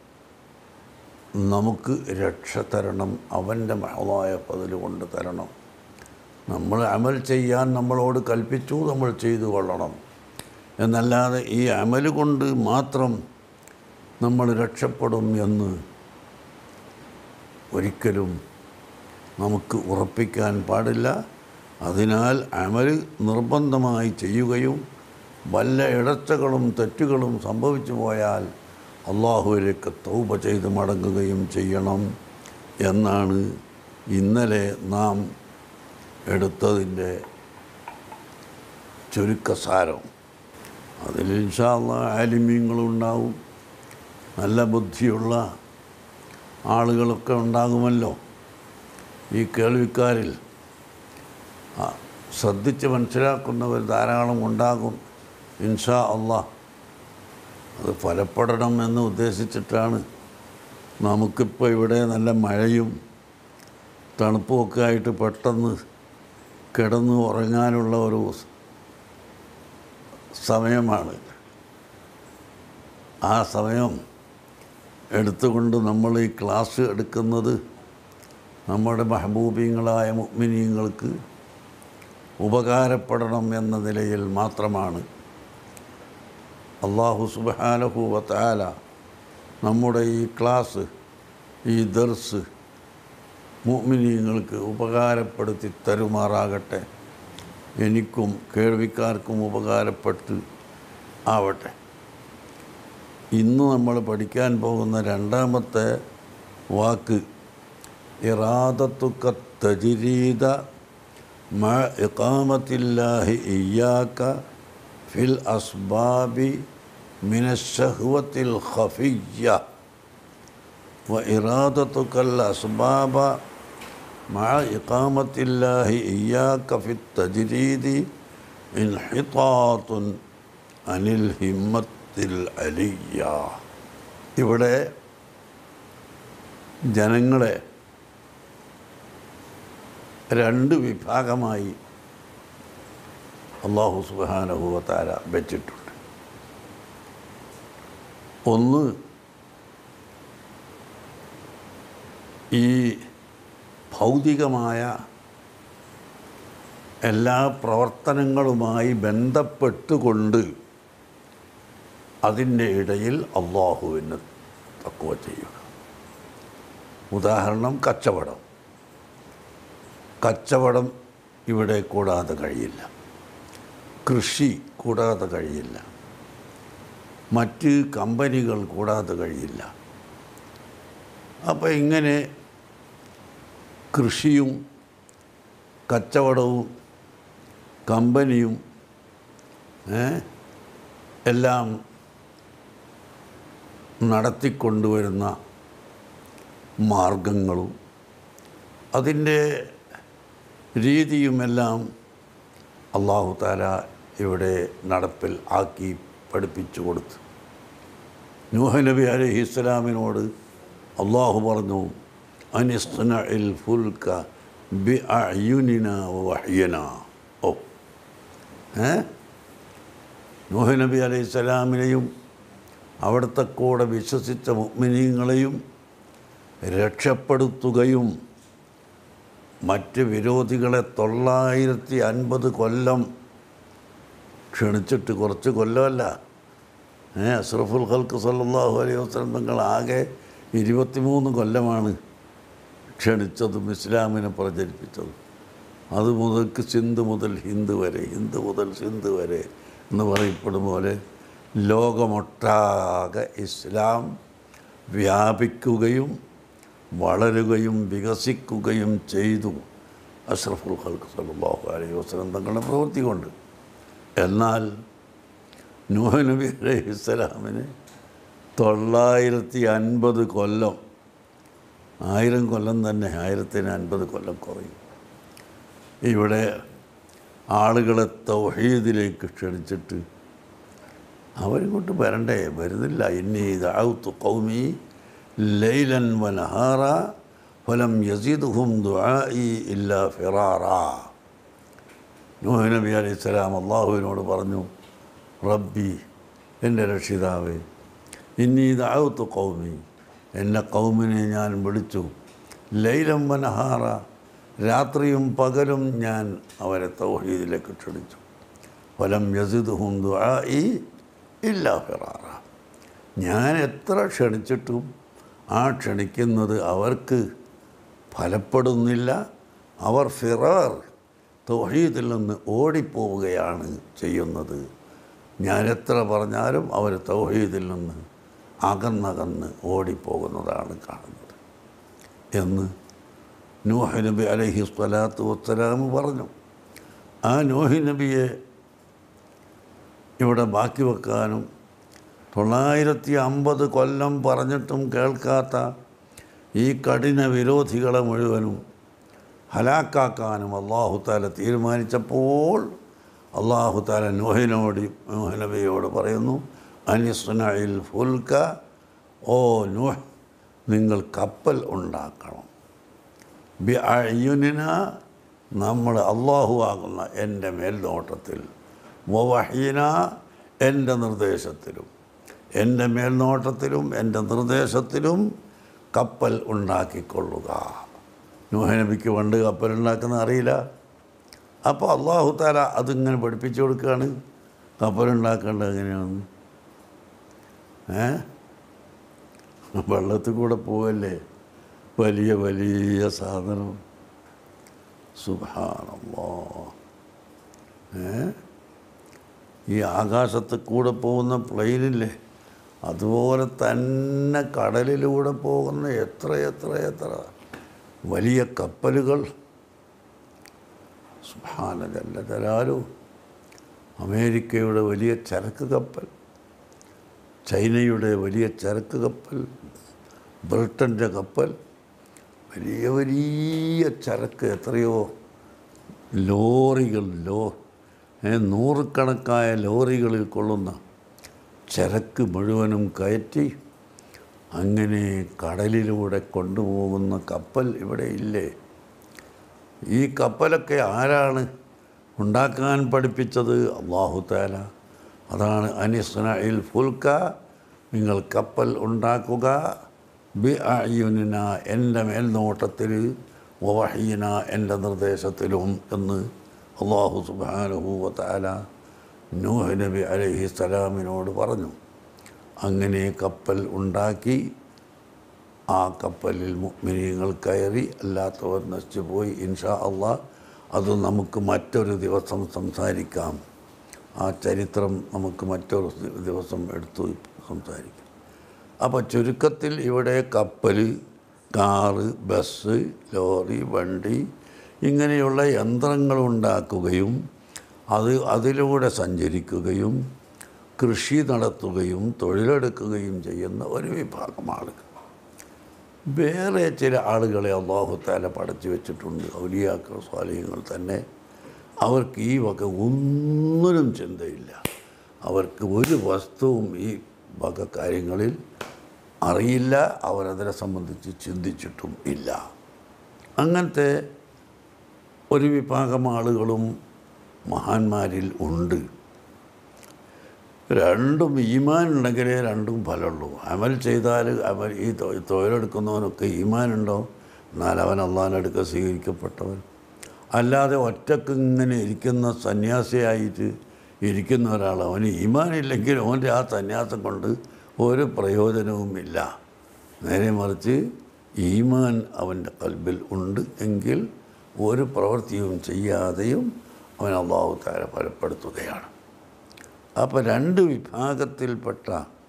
നമുക്ക് രക്ഷ തരണം അവൻ്റെ മഹളായ പതിൽ കൊണ്ട് തരണം നമ്മൾ അമൽ ചെയ്യാൻ നമ്മളോട് കൽപ്പിച്ചു നമ്മൾ ചെയ്തു കൊള്ളണം എന്നല്ലാതെ ഈ അമൽ കൊണ്ട് മാത്രം നമ്മൾ രക്ഷപ്പെടും എന്ന് ഒരിക്കലും നമുക്ക് ഉറപ്പിക്കാൻ പാടില്ല അതിനാൽ അമൽ നിർബന്ധമായി ചെയ്യുകയും വല്ല ഇടച്ചകളും തെറ്റുകളും സംഭവിച്ചു പോയാൽ അള്ളാഹുവിലേക്ക് തൗബ ചെയ്ത് മടങ്ങുകയും ചെയ്യണം എന്നാണ് ഇന്നലെ നാം എടുത്തതിൻ്റെ ചുരുക്കസാരം അതിൽ ഇൻഷാല്ല ആലിമ്യങ്ങളുണ്ടാവും നല്ല ബുദ്ധിയുള്ള ആളുകളൊക്കെ ഉണ്ടാകുമല്ലോ ഈ കേൾവിക്കാരിൽ ആ, ശ്രദ്ധിച്ച് മനസ്സിലാക്കുന്നവർ ധാരാളം ഉണ്ടാകും ഇൻഷാ അള്ളാഹ് അത് ഫലപ്പെടണം എന്ന് ഉദ്ദേശിച്ചിട്ടാണ് നമുക്കിപ്പോൾ ഇവിടെ നല്ല മഴയും തണുപ്പുമൊക്കെ ആയിട്ട് പെട്ടെന്ന് കിടന്ന് ഉറങ്ങാനുള്ള ഒരു സമയമാണ് ആ സമയം എടുത്തുകൊണ്ട് നമ്മൾ ഈ ക്ലാസ് എടുക്കുന്നത് നമ്മുടെ മഹബൂബീങ്ങളായ മുഗ്മിനീങ്ങൾക്ക് ഉപകാരപ്പെടണം എന്ന നിലയിൽ മാത്രമാണ് അള്ളാഹു സുബാനഹു വത്താല നമ്മുടെ ഈ ക്ലാസ് ഈ ദർസ് മുഅ്മിനീങ്ങൾക്ക് ഉപകാരപ്പെടുത്തി തരുമാറാകട്ടെ എനിക്കും കേൾവിക്കാർക്കും ഉപകാരപ്പെട്ട് ആവട്ടെ ഇന്ന് നമ്മൾ പഠിക്കാൻ പോകുന്ന രണ്ടാമത്തെ വാക്ക് ഇറാദത്തുക്ക തജിരീദ മ ഇഖാമത്തില്ലാഹി ഇയ്യാക്ക ഫിൽ അസ്ബാബി മിനശഹ്വത്തിൽ ഖഫിയ്യ وإرادتك الأسباب مع إقامة الله إياك في التجريد انحطاط عن الهمة العلية ഇവിടെ ജനങ്ങളെ രണ്ട് വിഭാഗമായി അള്ളാഹു സുബാനഹുവത്താര വെച്ചിട്ടുണ്ട് ഒന്ന് ഈ ഭൗതികമായ എല്ലാ പ്രവർത്തനങ്ങളുമായി ബന്ധപ്പെട്ടുകൊണ്ട് അതിൻ്റെ ഇടയിൽ അള്ളാഹുവിന് തക്കുവ ചെയ്യുക ഉദാഹരണം കച്ചവടം കച്ചവടം ഇവിടെ കൂടാതെ കഴിയില്ല കൃഷി കൂടാതെ കഴിയില്ല മറ്റ് കമ്പനികൾ കൂടാതെ കഴിയില്ല അപ്പോൾ ഇങ്ങനെ കൃഷിയും കച്ചവടവും കമ്പനിയും ഏ, എല്ലാം നടത്തിക്കൊണ്ടുവരുന്ന മാർഗങ്ങളും അതിൻ്റെ രീതിയുമെല്ലാം അള്ളാഹു താല ഇവിടെ നടപ്പിൽ ആക്കി പഠിപ്പിച്ചു കൊടുത്തു നൂഹ നബി അലൈഹി ഇസ്ലാമിനോട് അള്ളാഹു പറഞ്ഞു അനിസ്ന ഇൽ ഫുൽക്ക ബി അയുനിന വഹ്യന ഓ ഏ നൂഹ നബി അലൈഹി സ്വലാമിനെയും അവിടുത്തെ കൂടെ വിശ്വസിച്ച മുഗ്മിനീങ്ങളെയും രക്ഷപ്പെടുത്തുകയും മറ്റ് വിരോധികളെ തൊള്ളായിരത്തി അൻപത് കൊല്ലം ക്ഷണിച്ചിട്ട് കുറച്ച് കൊല്ലമല്ല ഏ അഷ്റഫുൽ ഖൽക്ക് സല്ലല്ലാഹു അലൈഹി വസല്ലം തങ്ങൾ ആകെ ഇരുപത്തിമൂന്ന് കൊല്ലമാണ് ക്ഷണിച്ചതും ഇസ്ലാമിനെ പ്രചരിപ്പിച്ചതും അത് മുതൽക്ക് സിന്ധു മുതൽ ഹിന്ദു വരെ ഹിന്ദു മുതൽ സിന്ധു വരെ എന്ന് പറയപ്പെടും പോലെ ലോകമൊട്ടാകെ ഇസ്ലാം വ്യാപിക്കുകയും വളരുകയും വികസിക്കുകയും ചെയ്തു അഷ്റഫുൽ ഖൽക്ക് സല്ലല്ലാഹു അലൈഹി വസല്ലം തങ്ങളുടെ പ്രവൃത്തി കൊണ്ട് എന്നാൽ നൂഹ നബി അലൈഹി സ്വലാമിന് തൊള്ളായിരത്തി അൻപത് കൊല്ലം ആയിരം കൊല്ലം തന്നെ ആയിരത്തിന് അൻപത് കൊല്ലം കുറയും ഇവിടെ ആളുകളെ തൗഹീദിലേക്ക് ക്ഷണിച്ചിട്ട് അവരിങ്ങോട്ട് വരണ്ടേ വരുന്നില്ല ഇനി ദാവത്തു കൗമി ലൈലൻ വനഹാറ ഫലം യസീദുഹും ദുആഇ ഇല്ല ഫിറാറ നൂഹ് നബി അലൈഹി സ്വലാം അള്ളാഹുവിനോട് പറഞ്ഞു റബ്ബി എൻ്റെ രക്ഷിതാവേ ഇന്നീ ദാവത്തു കൗമി എന്നെ കൗമിനെ ഞാൻ വിളിച്ചു ലൈലം വനഹാറ രാത്രിയും പകലും ഞാൻ അവരെ തൗഹീദിലേക്ക് ക്ഷണിച്ചു ഫലം യസിദുഹും ദുആഇ ഇല്ല ഫിറാറ ഞാൻ എത്ര ക്ഷണിച്ചിട്ടും ആ ക്ഷണിക്കുന്നത് അവർക്ക് ഫലപ്പെടുന്നില്ല അവർ ഫിറാർ തൗഹീദിൽ നിന്ന് ഓടിപ്പോവുകയാണ് ചെയ്യുന്നത് ഞാൻ എത്ര പറഞ്ഞാലും അവർ തൗഹീദിൽ നിന്ന് അകന്നകന്ന് ഓടിപ്പോകുന്നതാണ് കാണുന്നത് എന്ന് നൂഹ് നബി അലൈഹി സ്വലാത്തു വസ്സലാം പറഞ്ഞു ആ നൂഹി നബിയെ ഇവിടെ ബാക്കി വെക്കാനും തൊള്ളായിരത്തി അമ്പത് കൊല്ലം പറഞ്ഞിട്ടും കേൾക്കാത്ത ഈ കഠിന വിരോധികളെ മുഴുവനും ഹലാക്കാക്കാനും അള്ളാഹു താല തീരുമാനിച്ചപ്പോൾ അള്ളാഹു താല നൂഹിനോട് നൂഹ് നബിയോട് പറയുന്നു അനിസ്നയിൽ ഫുൽക്ക ഓ നൂഹ് നിങ്ങൾ കപ്പൽ ഉണ്ടാക്കണം ബി അയ്യുനിന നമ്മൾ അള്ളാഹു ആകുന്ന എൻ്റെ മേൽനോട്ടത്തിൽ വഹീന എൻ്റെ നിർദ്ദേശത്തിലും എൻ്റെ മേൽനോട്ടത്തിലും എൻ്റെ നിർദ്ദേശത്തിലും കപ്പൽ ഉണ്ടാക്കിക്കൊള്ളുക നൂഹനബിക്ക് പണ്ട് കപ്പൽ ഉണ്ടാക്കുന്ന അറിയില്ല അപ്പോൾ അള്ളാഹു താല അതിങ്ങനെ പഠിപ്പിച്ചു കൊടുക്കുകയാണ് കപ്പലുണ്ടാക്കേണ്ടത് എങ്ങനെയാണ് ഏ വെള്ളത്തിൽ കൂടെ പോവല്ലേ വലിയ വലിയ സാധനം സുഭാനല്ലോ ഏ ഈ ആകാശത്ത് കൂടെ പോകുന്ന പ്ലെയിനില്ലേ അതുപോലെ തന്നെ കടലിലൂടെ പോകുന്ന എത്ര എത്ര എത്ര വലിയ കപ്പലുകൾ സുഭാനജല്ല തരാലു അമേരിക്കയുടെ വലിയ ചരക്ക് കപ്പൽ ചൈനയുടെ വലിയ ചരക്ക് കപ്പൽ ബ്രിട്ടൻ്റെ കപ്പൽ വലിയ വലിയ ചരക്ക് എത്രയോ ലോറികൾ ലോ ഏ, നൂറുകണക്കായ ലോറികളിൽ കൊള്ളുന്ന ചരക്ക് മുഴുവനും കയറ്റി അങ്ങനെ കടലിലൂടെ കൊണ്ടുപോകുന്ന കപ്പൽ ഇവിടെ ഇല്ലേ ഈ കപ്പലൊക്കെ ആരാണ് ഉണ്ടാക്കാൻ പഠിപ്പിച്ചത് അള്ളാഹു താല അതാണ് അനിസ്നയിൽ ഫുൽക്ക നിങ്ങൾ കപ്പൽ ഉണ്ടാക്കുക ബി അയുന എൻ്റെ മേൽനോട്ടത്തിൽ വഹീന എൻ്റെ നിർദ്ദേശത്തിലും എന്ന് അള്ളാഹു സുബാനുഹൂവ താല നൂഹ് നബി അലൈഹി സ്വലാമിനോട് പറഞ്ഞു അങ്ങനെ കപ്പൽ ഉണ്ടാക്കി ആ കപ്പലിൽ മുഅ്മിനീങ്ങൾ കയറി അല്ലാത്തവർ നശിച്ചു പോയി ഇൻഷാ അള്ളാ അത് നമുക്ക് മറ്റൊരു ദിവസം സംസാരിക്കാം ആ ചരിത്രം നമുക്ക് മറ്റൊരു ദിവസം എടുത്ത് സംസാരിക്കാം അപ്പോൾ ചുരുക്കത്തിൽ ഇവിടെ കപ്പൽ കാറ് ബസ് ലോറി വണ്ടി ഇങ്ങനെയുള്ള യന്ത്രങ്ങൾ ഉണ്ടാക്കുകയും അത് അതിലൂടെ സഞ്ചരിക്കുകയും കൃഷി നടത്തുകയും തൊഴിലെടുക്കുകയും ചെയ്യുന്ന ഒരു വിഭാഗം ആളുകൾ വേറെ ചില ആളുകളെ അള്ളാഹുത്താല പടച്ചു വെച്ചിട്ടുണ്ട് ഔലിയാക്കൾ സ്വാലിഹ്യങ്ങൾ തന്നെ അവർക്ക് ഈ വക ഒന്നിനും ചിന്തയില്ല അവർക്ക് ഒരു വസ്തുവും ഈ വക കാര്യങ്ങളിൽ അറിയില്ല അവരതിനെ സംബന്ധിച്ച് ചിന്തിച്ചിട്ടും ഇല്ല അങ്ങനത്തെ ഒരു വിഭാഗം ആളുകളും മഹാന്മാരിൽ ഉണ്ട് രണ്ടും ഈമാൻ ഉണ്ടെങ്കിലേ രണ്ടും ഫലമുള്ളൂ അമൽ ചെയ്താൽ അമൽ ഈ തൊ- തൊഴിലെടുക്കുന്നവനൊക്കെ ഈമാൻ ഉണ്ടോ എന്നാൽ അവൻ അള്ളാഹിനടുക്ക സ്വീകരിക്കപ്പെട്ടവൻ അല്ലാതെ ഒറ്റക്ക് ഇങ്ങനെ ഇരിക്കുന്ന സന്യാസിയായിട്ട് ഇരിക്കുന്ന ഒരാൾ അവന് ഈമാനില്ലെങ്കിൽ അവൻ്റെ ആ സന്യാസം കൊണ്ട് ഒരു പ്രയോജനവുമില്ല നേരെ മറിച്ച് ഈമാൻ അവൻ്റെ കൽബിൽ ഉണ്ട് എങ്കിൽ ഒരു പ്രവൃത്തിയും ചെയ്യാതെയും അവൻ അള്ളാഹു താര ഫലപ്പെടുത്തുകയാണ് അപ്പോൾ രണ്ട് വിഭാഗത്തിൽപ്പെട്ട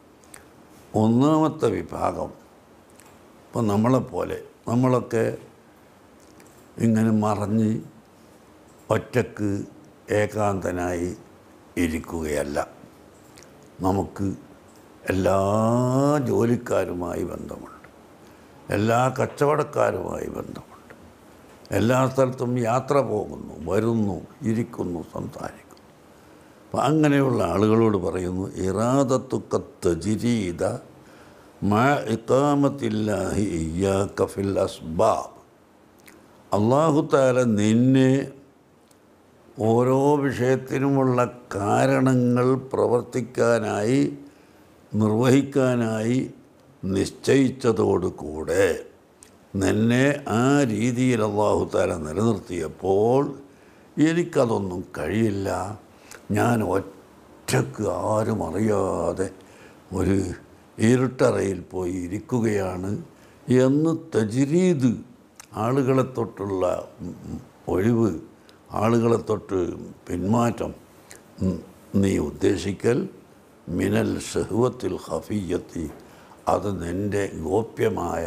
ഒന്നാമത്തെ വിഭാഗം ഇപ്പം നമ്മളെപ്പോലെ നമ്മളൊക്കെ ഇങ്ങനെ മറഞ്ഞ് ഒറ്റക്ക് ഏകാന്തനായി ഇരിക്കുകയല്ല നമുക്ക് എല്ലാ ജോലിക്കാരുമായി ബന്ധമുണ്ട് എല്ലാ കച്ചവടക്കാരുമായി ബന്ധമുണ്ട് എല്ലാ സ്ഥലത്തും യാത്ര പോകുന്നു വരുന്നു ഇരിക്കുന്നു സംസാരിക്കുന്നു അപ്പം അങ്ങനെയുള്ള ആളുകളോട് പറയുന്നു ഇറാദത്തുക്കത്തജിരീത മ ഇക്കാമത്തില്ലാഹി ഇയ്യാക്ക ഫിൽ അസ്ബാബ് അള്ളാഹു താല നിന്നെ ഓരോ വിഷയത്തിനുമുള്ള കാരണങ്ങൾ പ്രവർത്തിക്കാനായി നിർവഹിക്കാനായി നിശ്ചയിച്ചതോടുകൂടെ നിന്നെ ആ രീതിയിൽ അള്ളാഹു താല നിലനിർത്തിയപ്പോൾ എനിക്കതൊന്നും കഴിയില്ല ഞാൻ ഒറ്റക്ക് ആരും അറിയാതെ ഒരു ഇരുട്ടറയിൽ പോയി ഇരിക്കുകയാണ് എന്ന് തജ്രീദ് ആളുകളെ തൊട്ടുള്ള ഉം, ഒഴിവ് ആളുകളെ തൊട്ട് പിന്മാറ്റം ഉം, നീ ഉദ്ദേശിക്കൽ മിനൽ ഷഹുവത്തിൽ ഹഫിയത്തി അത് നിൻ്റെ ഗോപ്യമായ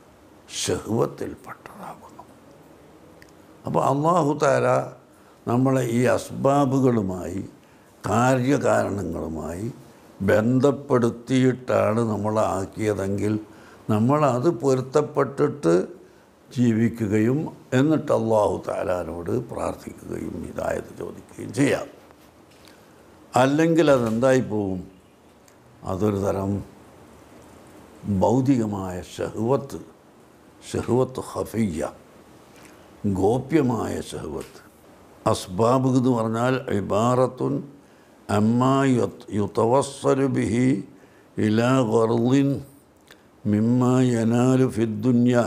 ഷഹുവത്തിൽപ്പെട്ടതാകുന്നു അപ്പോൾ അള്ളാഹു താര നമ്മളെ ഈ അസ്ബാബുകളുമായി കാര്യകാരണങ്ങളുമായി ബന്ധപ്പെടുത്തിയിട്ടാണ് നമ്മളെ ആക്കിയതെങ്കിൽ നമ്മളത് പൊരുത്തപ്പെട്ടിട്ട് ജീവിക്കുകയും എന്നിട്ട് അള്ളാഹു താലാനോട് പ്രാർത്ഥിക്കുകയും ഇതായത് ചോദിക്കുകയും ചെയ്യാം അല്ലെങ്കിൽ അതെന്തായി പോവും അതൊരു തരം ഭൗതികമായ ഷഹുവത്ത് ഷഹുവത്ത് ഹഫിയ ഗോപ്യമായ ഷഹുവത്ത് അസ്ബാബ് എന്ന് പറഞ്ഞാൽ ഇബാറത്തുൻ അമ്മാ യുതവസ്സലു ബിഹി ഇലാ ഗർദിൻ മിമ്മ യനാലു ഫിദ്ദുന്യ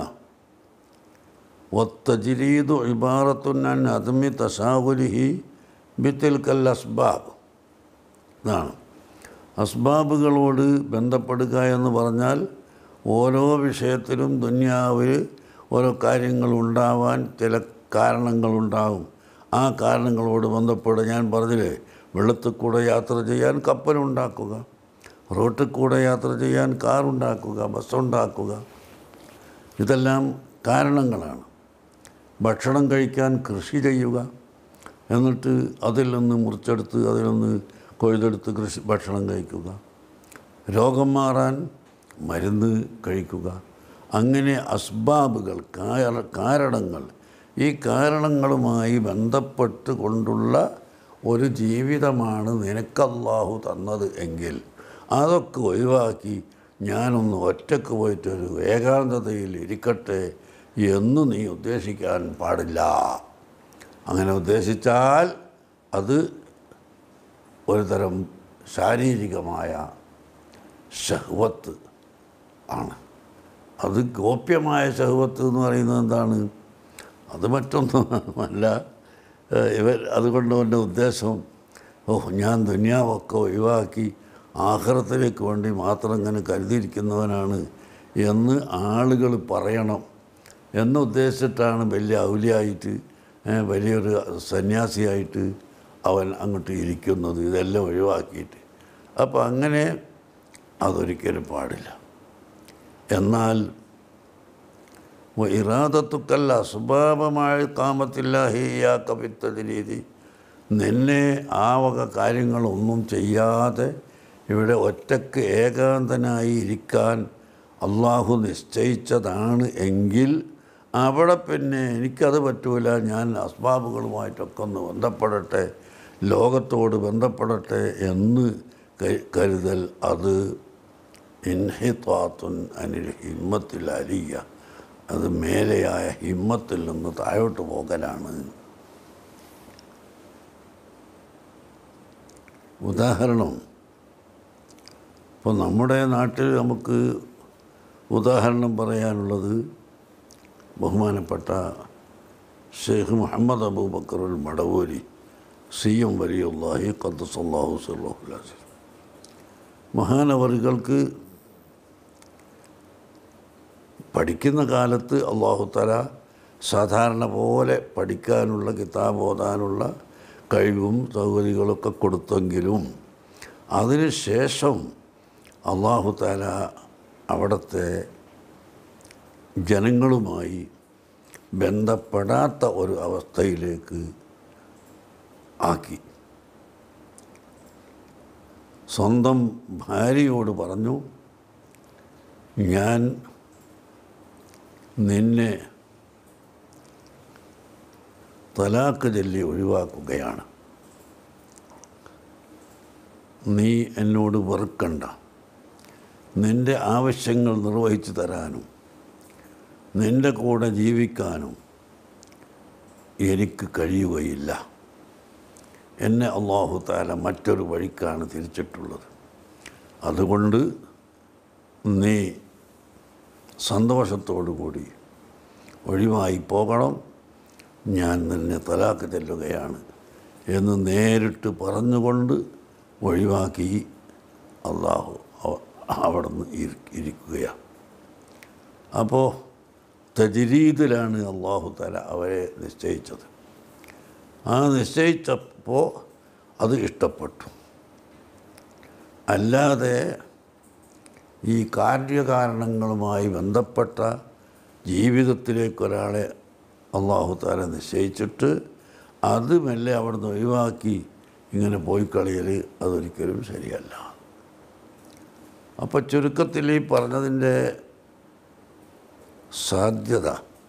والتجريد عبارة عن عدم تساهله بتلك الأسباب ഇതാണ് അസ്ബാബുകളോട് ബന്ധപ്പെടുക എന്ന് പറഞ്ഞാൽ ഓരോ വിഷയത്തിലും ദുന്യാവിൽ ഓരോ കാര്യങ്ങൾ ഉണ്ടാവാൻ ചില കാരണങ്ങളുണ്ടാകും ആ കാരണങ്ങളോട് ബന്ധപ്പെട്ട് ഞാൻ പറഞ്ഞില്ലേ വെള്ളത്തിൽ കൂടെ യാത്ര ചെയ്യാൻ കപ്പലുണ്ടാക്കുക റോട്ടിൽ കൂടെ യാത്ര ചെയ്യാൻ കാറുണ്ടാക്കുക ബസ്സുണ്ടാക്കുക ഇതെല്ലാം കാരണങ്ങളാണ് ഭക്ഷണം കഴിക്കാൻ കൃഷി ചെയ്യുക എന്നിട്ട് അതിൽ നിന്ന് മുറിച്ചെടുത്ത് അതിൽ നിന്ന് കൊയ്തെടുത്ത് കൃഷി ഭക്ഷണം കഴിക്കുക രോഗം മാറാൻ മരുന്ന് കഴിക്കുക അങ്ങനെ അസ്ബാബുകൾ കാര കാരണങ്ങൾ ഈ കാരണങ്ങളുമായി ബന്ധപ്പെട്ട് കൊണ്ടുള്ള ഒരു ജീവിതമാണ് നിനക്കല്ലാഹു തന്നത് എങ്കിൽ അതൊക്കെ ഒഴിവാക്കി ഞാനൊന്ന് ഒറ്റക്ക് പോയിട്ടൊരു ഏകാന്തതയിൽ ഇരിക്കട്ടെ എന്ന് നീ ഉദ്ദേശിക്കാൻ പാടില്ല അങ്ങനെ ഉദ്ദേശിച്ചാൽ അത് ഒരു തരം ശാരീരികമായ ഷഹ്വത്ത് ആണ് അത് ഗോപ്യമായ ഷഹ്വത്ത് എന്ന് പറയുന്നത് എന്താണ് അത് മറ്റൊന്നുമല്ല ഏഹ് ഇവർ അതുകൊണ്ട് എൻ്റെ ഉദ്ദേശം ഓ ഞാൻ ദുന്യാവൊക്കെ ഒഴിവാക്കി ആഹ്റത്തിലേക്ക് വേണ്ടി മാത്രം ഇങ്ങനെ കരുതിയിരിക്കുന്നവനാണ് എന്ന് ആളുകൾ പറയണം എന്ന് ഉദ്ദേശിച്ചിട്ടാണ് വലിയ ഔലിയായിട്ട് ഏഹ് വലിയൊരു സന്യാസിയായിട്ട് അവൻ അങ്ങോട്ട് ഇരിക്കുന്നത് ഇതെല്ലാം ഒഴിവാക്കിയിട്ട് അപ്പോൾ അങ്ങനെ അതൊരിക്കലും പാടില്ല എന്നാൽ ഇറാദത്തുക്കല്ല അസ്ബാബമായ കാമത്തില്ലാഹിയാ കവിത്തത് രീതി നിന്നെ ആ വക കാര്യങ്ങളൊന്നും ചെയ്യാതെ ഇവിടെ ഒറ്റക്ക് ഏകാന്തനായി ഇരിക്കാൻ അള്ളാഹു നിശ്ചയിച്ചതാണ് എങ്കിൽ അവിടെ പിന്നെ എനിക്കത് പറ്റൂല ഞാൻ അസ്ബാബുകളുമായിട്ടൊക്കെ ഒന്ന് ബന്ധപ്പെടട്ടെ ലോകത്തോട് ബന്ധപ്പെടട്ടെ എന്ന് ക- കരുതൽ അത് ഇൻഹിത്വാത്തുൻ അനിൽ ഹിമ്മത്തിൽ അലിയ അത് മേലെയായ ഹിമ്മത്തിൽ നിന്ന് താഴോട്ട് പോകലാണ് ഉദാഹരണം ഇപ്പോൾ നമ്മുടെ നാട്ടിൽ നമുക്ക് ഉദാഹരണം പറയാനുള്ളത് ബഹുമാനപ്പെട്ട ഷെയ്ഖ് മുഹമ്മദ് അബൂബക്കറുൽ മടവൂരി സി എം വലിയുള്ളാഹി ഖദ്സല്ലാഹു സല്ലാഹുലാസ് മഹാനവറുകൾക്ക് പഠിക്കുന്ന കാലത്ത് അള്ളാഹു തല സാധാരണ പോലെ പഠിക്കാനുള്ള കിതാബ് ഓതാനുള്ള കഴിവും സൗകര്യങ്ങളൊക്കെ കൊടുത്തെങ്കിലും അതിന് ശേഷം അള്ളാഹു താല അവിടുത്തെ ജനങ്ങളുമായി ബന്ധപ്പെടാത്ത ഒരു അവസ്ഥയിലേക്ക് ആക്കി സ്വന്തം ഭാര്യയോട് പറഞ്ഞു ഞാൻ നിന്നെ തലാക്ക് ചൊല്ലി ഒഴിവാക്കുകയാണ് നീ എന്നോട് വെറുക്കണ്ട നിൻ്റെ ആവശ്യങ്ങൾ നിർവഹിച്ചു തരാനും നിൻ്റെ കൂടെ ജീവിക്കാനും എനിക്ക് കഴിയുകയില്ല എന്നെ അള്ളാഹു താല മറ്റൊരു വഴിക്കാണ് തിരിച്ചിട്ടുള്ളത് അതുകൊണ്ട് നീ സന്തോഷത്തോടു കൂടി ഒഴിവായി പോകണം ഞാൻ നിന്നെ തലാക്ക് ചെല്ലുകയാണ് എന്ന് നേരിട്ട് പറഞ്ഞുകൊണ്ട് ഒഴിവാക്കി അള്ളാഹു അവ- അവിടുന്ന് ഇരി- ഇരിക്കുകയാണ് അപ്പോൾ തജിരീദിലാണ് അള്ളാഹു തല അവരെ നിശ്ചയിച്ചത് ആ നിശ്ചയിച്ചപ്പോൾ അത് ഇഷ്ടപ്പെട്ടു അല്ലാതെ ഈ കാര്യകാരണങ്ങളുമായി ബന്ധപ്പെട്ട ജീവിതത്തിലേക്ക് ഒരാളെ അള്ളാഹു താല നിശ്ചയിച്ചിട്ട് അത് മെല്ലെ അവിടുന്ന് ഒഴിവാക്കി ഇങ്ങനെ പോയി കളിയൽ അതൊരിക്കലും ശരിയല്ല അപ്പോൾ ചുരുക്കത്തിൽ ഈ പറഞ്ഞതിൻ്റെ സാധ്യത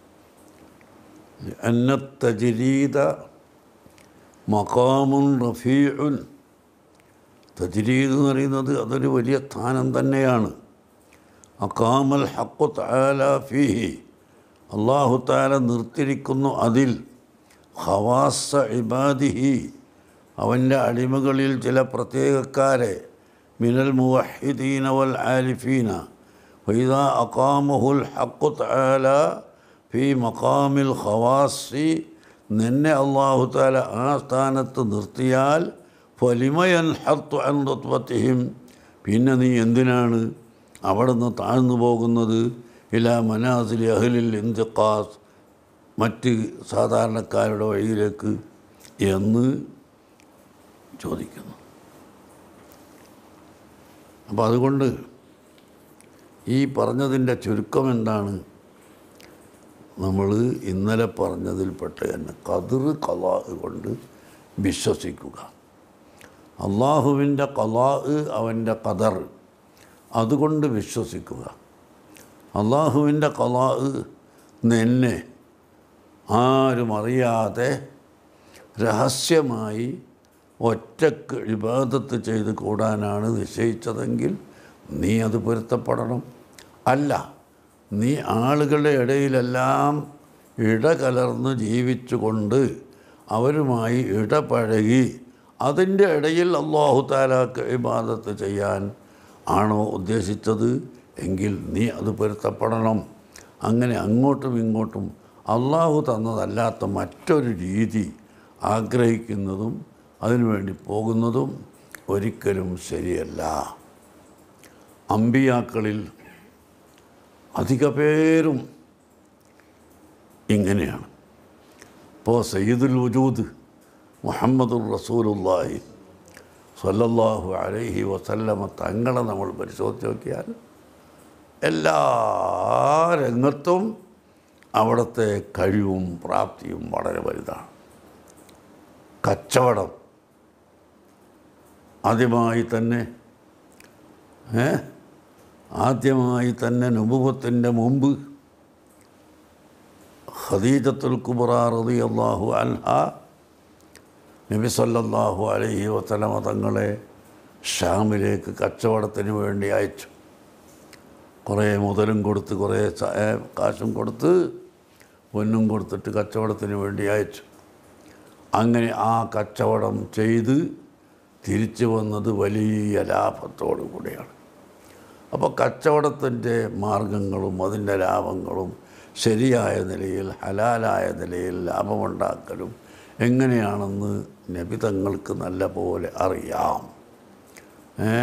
അന്നത്തജിരീത മക്കാമുൻ റഫീഉൻ തജ്രീദ് എന്ന് പറയുന്നത് അതൊരു വലിയ സ്ഥാനം തന്നെയാണ് അക്കാമൽ ഹക്കു താല ഫീഹി അള്ളാഹു താല നിർത്തിരിക്കുന്നു അതിൽ ഹവാസ ഇബാദിഹി അവൻ്റെ അടിമകളിൽ ചില പ്രത്യേകക്കാരെ മിനൽ മുവഹിദീന വൽ ആലിഫീന വൈദ അക്കാമുഹുൽ ഹക്കു താല ഫി മക്കാമിൽ ഖവാസി നിന്നെ അള്ളാഹു താല ആ സ്ഥാനത്ത് നിർത്തിയാൽ ഫലിമയൻ ഹത്തു അൻതത്വത്തിഹിം പിന്നെ നീ എന്തിനാണ് അവിടെ നിന്ന് താഴ്ന്നു പോകുന്നത് ഇല മനാസിലി അഹ്ലിൽ ഇന്തിഖാസ് മറ്റ് സാധാരണക്കാരുടെ വഴിയിലേക്ക് എന്ന് ചോദിക്കുന്നു അപ്പോൾ അതുകൊണ്ട് ഈ പറഞ്ഞതിൻ്റെ ചുരുക്കം എന്താണ് നമ്മൾ ഇന്നലെ പറഞ്ഞതിൽപ്പെട്ട തന്നെ കതിർ കലാ കൊണ്ട് വിശ്വസിക്കുക അള്ളാഹുവിൻ്റെ കലാ അവൻ്റെ കതർ അതുകൊണ്ട് വിശ്വസിക്കുക അള്ളാഹുവിൻ്റെ കലാ നിന്നെ ആരും അറിയാതെ രഹസ്യമായി ഒറ്റക്ക് ഇബാദത്ത് ചെയ്ത് കൂടാനാണ് നിശ്ചയിച്ചതെങ്കിൽ നീ അത് പൊരുത്തപ്പെടണം അല്ല നീ ആളുകളുടെ ഇടയിലെല്ലാം ഇടകലർന്ന് ജീവിച്ചുകൊണ്ട് അവരുമായി ഇടപഴകി അതിൻ്റെ ഇടയിൽ അള്ളാഹു താലാക്ക് ഇബാദത്ത് ചെയ്യാൻ ആണോ ഉദ്ദേശിച്ചത് എങ്കിൽ നീ അത് പൊരുത്തപ്പെടണം അങ്ങനെ അങ്ങോട്ടും ഇങ്ങോട്ടും അള്ളാഹു തന്നതല്ലാത്ത മറ്റൊരു രീതി ആഗ്രഹിക്കുന്നതും അതിനുവേണ്ടി പോകുന്നതും ഒരിക്കലും ശരിയല്ല അമ്പിയാക്കളിൽ അധിക പേരും ഇങ്ങനെയാണ് ഇപ്പോൾ സയ്യിദുൽ വജൂദ് മുഹമ്മദുർ റസൂലുല്ലാഹി സല്ലല്ലാഹു അലൈഹി വസല്ലമ തങ്ങളെ നമ്മൾ പരിശോധിച്ച് നോക്കിയാൽ എല്ലാ രംഗത്തും അവിടുത്തെ കഴിവും പ്രാപ്തിയും വളരെ വലുതാണ് കച്ചവടം ആദ്യമായി തന്നെ ഏ ആദ്യമായി തന്നെ നുപുവത്തിൻ്റെ മുമ്പ് ഖദീജത്തുൽ കുബറ റതി അള്ളാഹു അൻഹ നബി സല്ലല്ലാഹു അലൈഹി വസല്ലമ തങ്ങളെ ഷാമിലേക്ക് കച്ചവടത്തിന് വേണ്ടി അയച്ചു കുറേ മുതലും കൊടുത്ത് കുറേ ച- ഏ, കാശും കൊടുത്ത് പൊന്നും കൊടുത്തിട്ട് കച്ചവടത്തിന് വേണ്ടി അയച്ചു അങ്ങനെ ആ കച്ചവടം ചെയ്ത് തിരിച്ചു വന്നത് വലിയ ലാഭത്തോടു കൂടിയാണ് അപ്പോൾ കച്ചവടത്തിൻ്റെ മാർഗങ്ങളും അതിൻ്റെ ലാഭങ്ങളും ശരിയായ നിലയിൽ ഹലാലായ നിലയിൽ ലാഭമുണ്ടാക്കലും എങ്ങനെയാണെന്ന് നബി തങ്ങൾക്ക് നല്ല പോലെ അറിയാം ഏ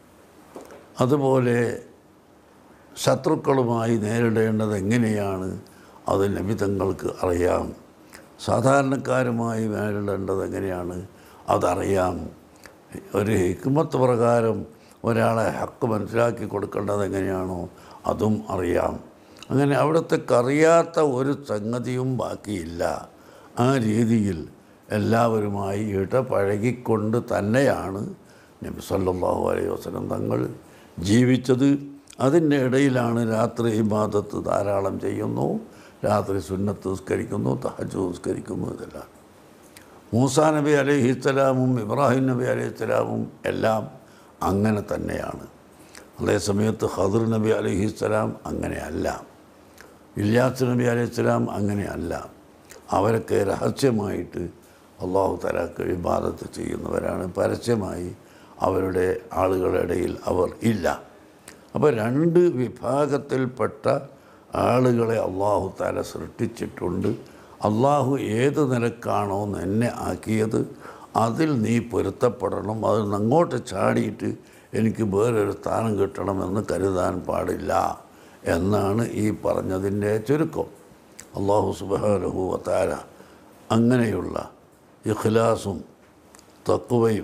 അതുപോലെ ശത്രുക്കളുമായി നേരിടേണ്ടത് എങ്ങനെയാണ് അത് നബി തങ്ങൾക്ക് അറിയാം സാധാരണക്കാരുമായി നേരിടേണ്ടത് എങ്ങനെയാണ് അതറിയാം ഒരു ഹിക്മത്ത് പ്രകാരം ഒരാളെ ഹക്ക് മനസ്സിലാക്കി കൊടുക്കേണ്ടത് എങ്ങനെയാണോ അതും അറിയാം അങ്ങനെ അവിടത്തേക്ക് അറിയാത്ത ഒരു സംഗതിയും ബാക്കിയില്ല ആ രീതിയിൽ എല്ലാവരുമായി ഇടപഴകിക്കൊണ്ട് തന്നെയാണ് നബി സല്ലല്ലാഹു അലൈഹി വസല്ലം തങ്ങൾ ജീവിച്ചത് അതിൻ്റെ ഇടയിലാണ് രാത്രി ഇബാദത്ത് ധാരാളം ചെയ്യുന്നു രാത്രി സുന്നത്ത് നിസ്കരിക്കുന്നു തഹജ് നിസ്കരിക്കുന്നു ഇതെല്ലാം മൂസാ നബി അലൈഹിസ്സലാമും ഇബ്രാഹിം നബി അലൈഹിസ്സലാമും എല്ലാം അങ്ങനെ തന്നെയാണ് അതേസമയത്ത് ഖദർ നബി അലൈഹിസ്സലാം അങ്ങനെയല്ല ഇല്യാസ് നബി അലൈഹിസ്സലാം അങ്ങനെയല്ല അവരൊക്കെ രഹസ്യമായിട്ട് അള്ളാഹു തലാക്ക് ഇബാദത്ത് ചെയ്യുന്നവരാണ് പരസ്യമായി അവരുടെ ആളുകളുടെ ഇടയിൽ അവർ ഇല്ല അപ്പോൾ രണ്ട് വിഭാഗത്തിൽപ്പെട്ട ആളുകളെ അള്ളാഹു താല സൃഷ്ടിച്ചിട്ടുണ്ട് അള്ളാഹു ഏത് നിലക്കാണോ എന്നെ ആക്കിയത് അതിൽ നീ പൊരുത്തപ്പെടണം അതിൽ നിന്ന് അങ്ങോട്ട് ചാടിയിട്ട് എനിക്ക് വേറൊരു സ്ഥാനം കിട്ടണമെന്ന് കരുതാൻ പാടില്ല എന്നാണ് ഈ പറഞ്ഞതിൻ്റെ ചുരുക്കം അള്ളാഹു സുബാനുഭൂവത്താര അങ്ങനെയുള്ള ഇഖ്ലാസും തക്കുവയും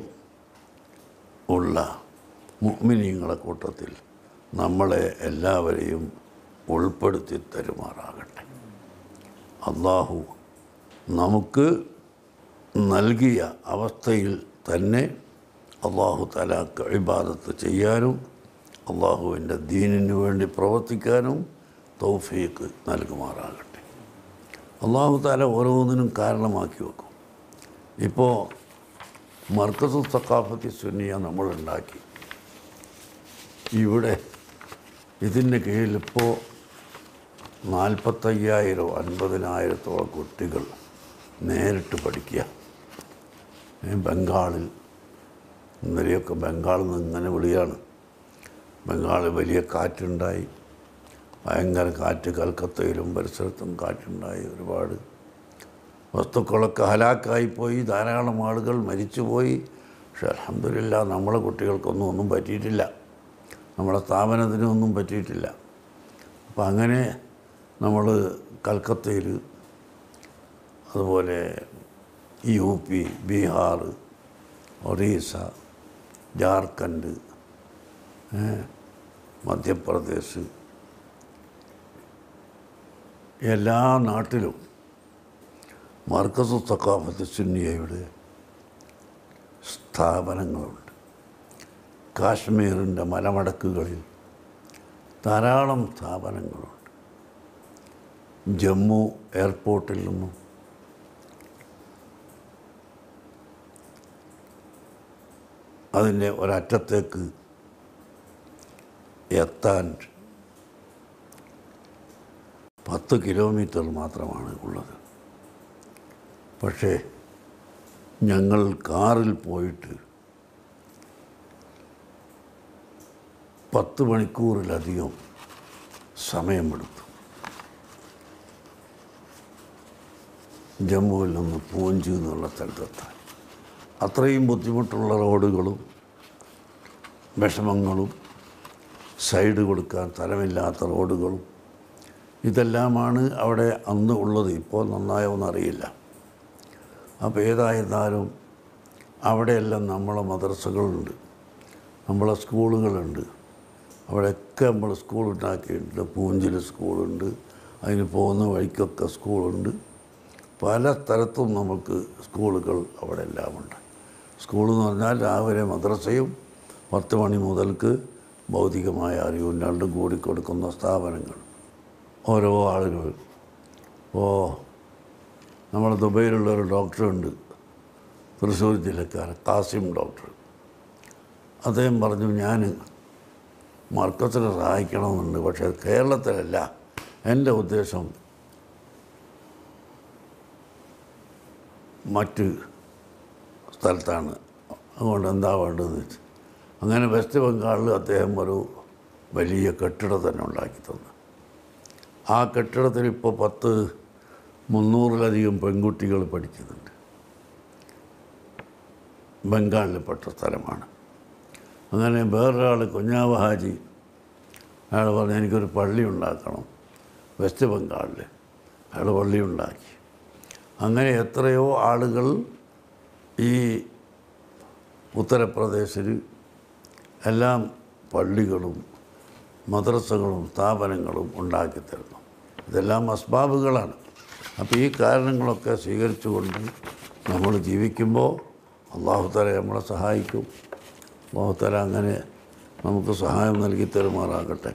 ഉള്ള മുഅ്മിനീങ്ങളെ കൂട്ടത്തിൽ നമ്മളെ എല്ലാവരെയും ഉൾപ്പെടുത്തി തരുമാറാകട്ടെ അള്ളാഹു നമുക്ക് നൽകിയ അവസ്ഥയിൽ തന്നെ അള്ളാഹു തലാക്ക് ഇബാദത്ത് ചെയ്യാനും അള്ളാഹുവിൻ്റെ ദീനിന് വേണ്ടി പ്രവർത്തിക്കാനും തൗഫീക്ക് നൽകുമാറാകട്ടെ അള്ളാഹു താല ഓരോന്നിനും കാരണമാക്കി വെക്കും ഇപ്പോൾ മർക്കസു സക്കാഫത്തി സുന്നിയ നമ്മളുണ്ടാക്കി ഇവിടെ ഇതിൻ്റെ കീഴിലിപ്പോൾ നാൽപ്പത്തയ്യായിരം അൻപതിനായിരത്തോളം കുട്ടികൾ നേരിട്ട് പഠിക്കുക ഏ, ബംഗാളിൽ ഇന്നലെയൊക്കെ ബംഗാളിൽ നിന്ന് ഇങ്ങനെ വിളിയാണ് ബംഗാളിൽ വലിയ കാറ്റുണ്ടായി ഭയങ്കര കാറ്റ് കൽക്കത്തയിലും പരിസരത്തും കാറ്റുണ്ടായി ഒരുപാട് വസ്തുക്കളൊക്കെ ഹലാക്കായിപ്പോയി ധാരാളം ആളുകൾ മരിച്ചുപോയി പക്ഷെ അലഹമില്ല നമ്മളെ കുട്ടികൾക്കൊന്നും ഒന്നും പറ്റിയിട്ടില്ല നമ്മളെ സ്ഥാപനത്തിനും ഒന്നും പറ്റിയിട്ടില്ല അപ്പം അങ്ങനെ നമ്മൾ കൽക്കത്തയിൽ അതുപോലെ യു പി ബീഹാർ ഒറീസ ജാർഖണ്ഡ് ഏ, മധ്യപ്രദേശ് എല്ലാ നാട്ടിലും മർക്കസു സക്കാഫത്ത് സുന്നിയയുടെ സ്ഥാപനങ്ങളുണ്ട് കാശ്മീരിൻ്റെ മലമടക്കുകളിൽ ധാരാളം സ്ഥാപനങ്ങളുണ്ട് ജമ്മു എയർപോർട്ടിൽ നിന്നും അതിൻ്റെ ഒരറ്റത്തേക്ക് എത്താൻ പത്ത് കിലോമീറ്റർ മാത്രമാണ് ഉള്ളത് പക്ഷേ ഞങ്ങൾ കാറിൽ പോയിട്ട് പത്ത് മണിക്കൂറിലധികം സമയമെടുത്തു ജമ്മുവിൽ നിന്ന് പൂഞ്ച് എന്നുള്ള സ്ഥലത്തെത്താൻ അത്രയും ബുദ്ധിമുട്ടുള്ള റോഡുകളും വിഷമങ്ങളും സൈഡ് കൊടുക്കാൻ സ്ഥലമില്ലാത്ത റോഡുകളും ഇതെല്ലാമാണ് അവിടെ അന്ന് ഉള്ളത് ഇപ്പോൾ നന്നായോന്നറിയില്ല അപ്പോൾ ഏതായിരുന്നാലും അവിടെയെല്ലാം നമ്മളെ മദ്രസകളുണ്ട് നമ്മളെ സ്കൂളുകളുണ്ട് അവിടെയൊക്കെ നമ്മൾ സ്കൂൾ ഉണ്ടാക്കിയിട്ടുണ്ട് പൂഞ്ചിൽ സ്കൂളുണ്ട് അതിന് പോകുന്ന വഴിക്കൊക്കെ സ്കൂളുണ്ട് പല സ്ഥലത്തും നമുക്ക് സ്കൂളുകൾ അവിടെ എല്ലാം ഉണ്ട് സ്കൂൾ എന്ന് പറഞ്ഞാൽ രാവിലെ മദ്രസയും പത്ത് മണി മുതൽക്ക് ഭൗതികമായ അറിവും രണ്ടും കൂടി കൊടുക്കുന്ന സ്ഥാപനങ്ങൾ ഓരോ ആളുകൾ ഇപ്പോൾ നമ്മുടെ ദുബൈയിലുള്ള ഒരു ഡോക്ടറുണ്ട് തൃശ്ശൂർ ജില്ലക്കാരൻ കാസിം ഡോക്ടർ അദ്ദേഹം പറഞ്ഞു ഞാൻ മർക്കത്തിനെ സഹായിക്കണമെന്നുണ്ട് പക്ഷേ കേരളത്തിലല്ല എൻ്റെ ഉദ്ദേശം മറ്റ് സ്ഥലത്താണ് അതുകൊണ്ട് എന്താ വേണ്ടതെന്ന് വെച്ച് അങ്ങനെ വെസ്റ്റ് ബംഗാളിൽ അദ്ദേഹം ഒരു വലിയ കെട്ടിടം തന്നെ ഉണ്ടാക്കി തന്നു ആ കെട്ടിടത്തിൽ ഇപ്പോൾ പത്ത് മുന്നൂറിലധികം പെൺകുട്ടികൾ പഠിക്കുന്നുണ്ട് ബംഗാളിൽപ്പെട്ട സ്ഥലമാണ് അങ്ങനെ വേറൊരാൾ കുഞ്ഞാവ ഹാജി അയാൾ പറഞ്ഞു എനിക്കൊരു പള്ളി ഉണ്ടാക്കണം വെസ്റ്റ് ബംഗാളിൽ അയാൾ പള്ളി ഉണ്ടാക്കി അങ്ങനെ എത്രയോ ആളുകൾ ഈ ഉത്തർപ്രദേശിൽ എല്ലാം പള്ളികളും മദ്രസകളും സ്ഥാപനങ്ങളും ഉണ്ടാക്കി തരുന്നു ഇതെല്ലാം അസ്ബാബുകളാണ് അപ്പോൾ ഈ കാരണങ്ങളൊക്കെ സ്വീകരിച്ചുകൊണ്ട് നമ്മൾ ജീവിക്കുമ്പോൾ അള്ളാഹുത്തല നമ്മളെ സഹായിക്കും അള്ളാഹുത്തല അങ്ങനെ നമുക്ക് സഹായം നൽകി തരുമാറാകട്ടെ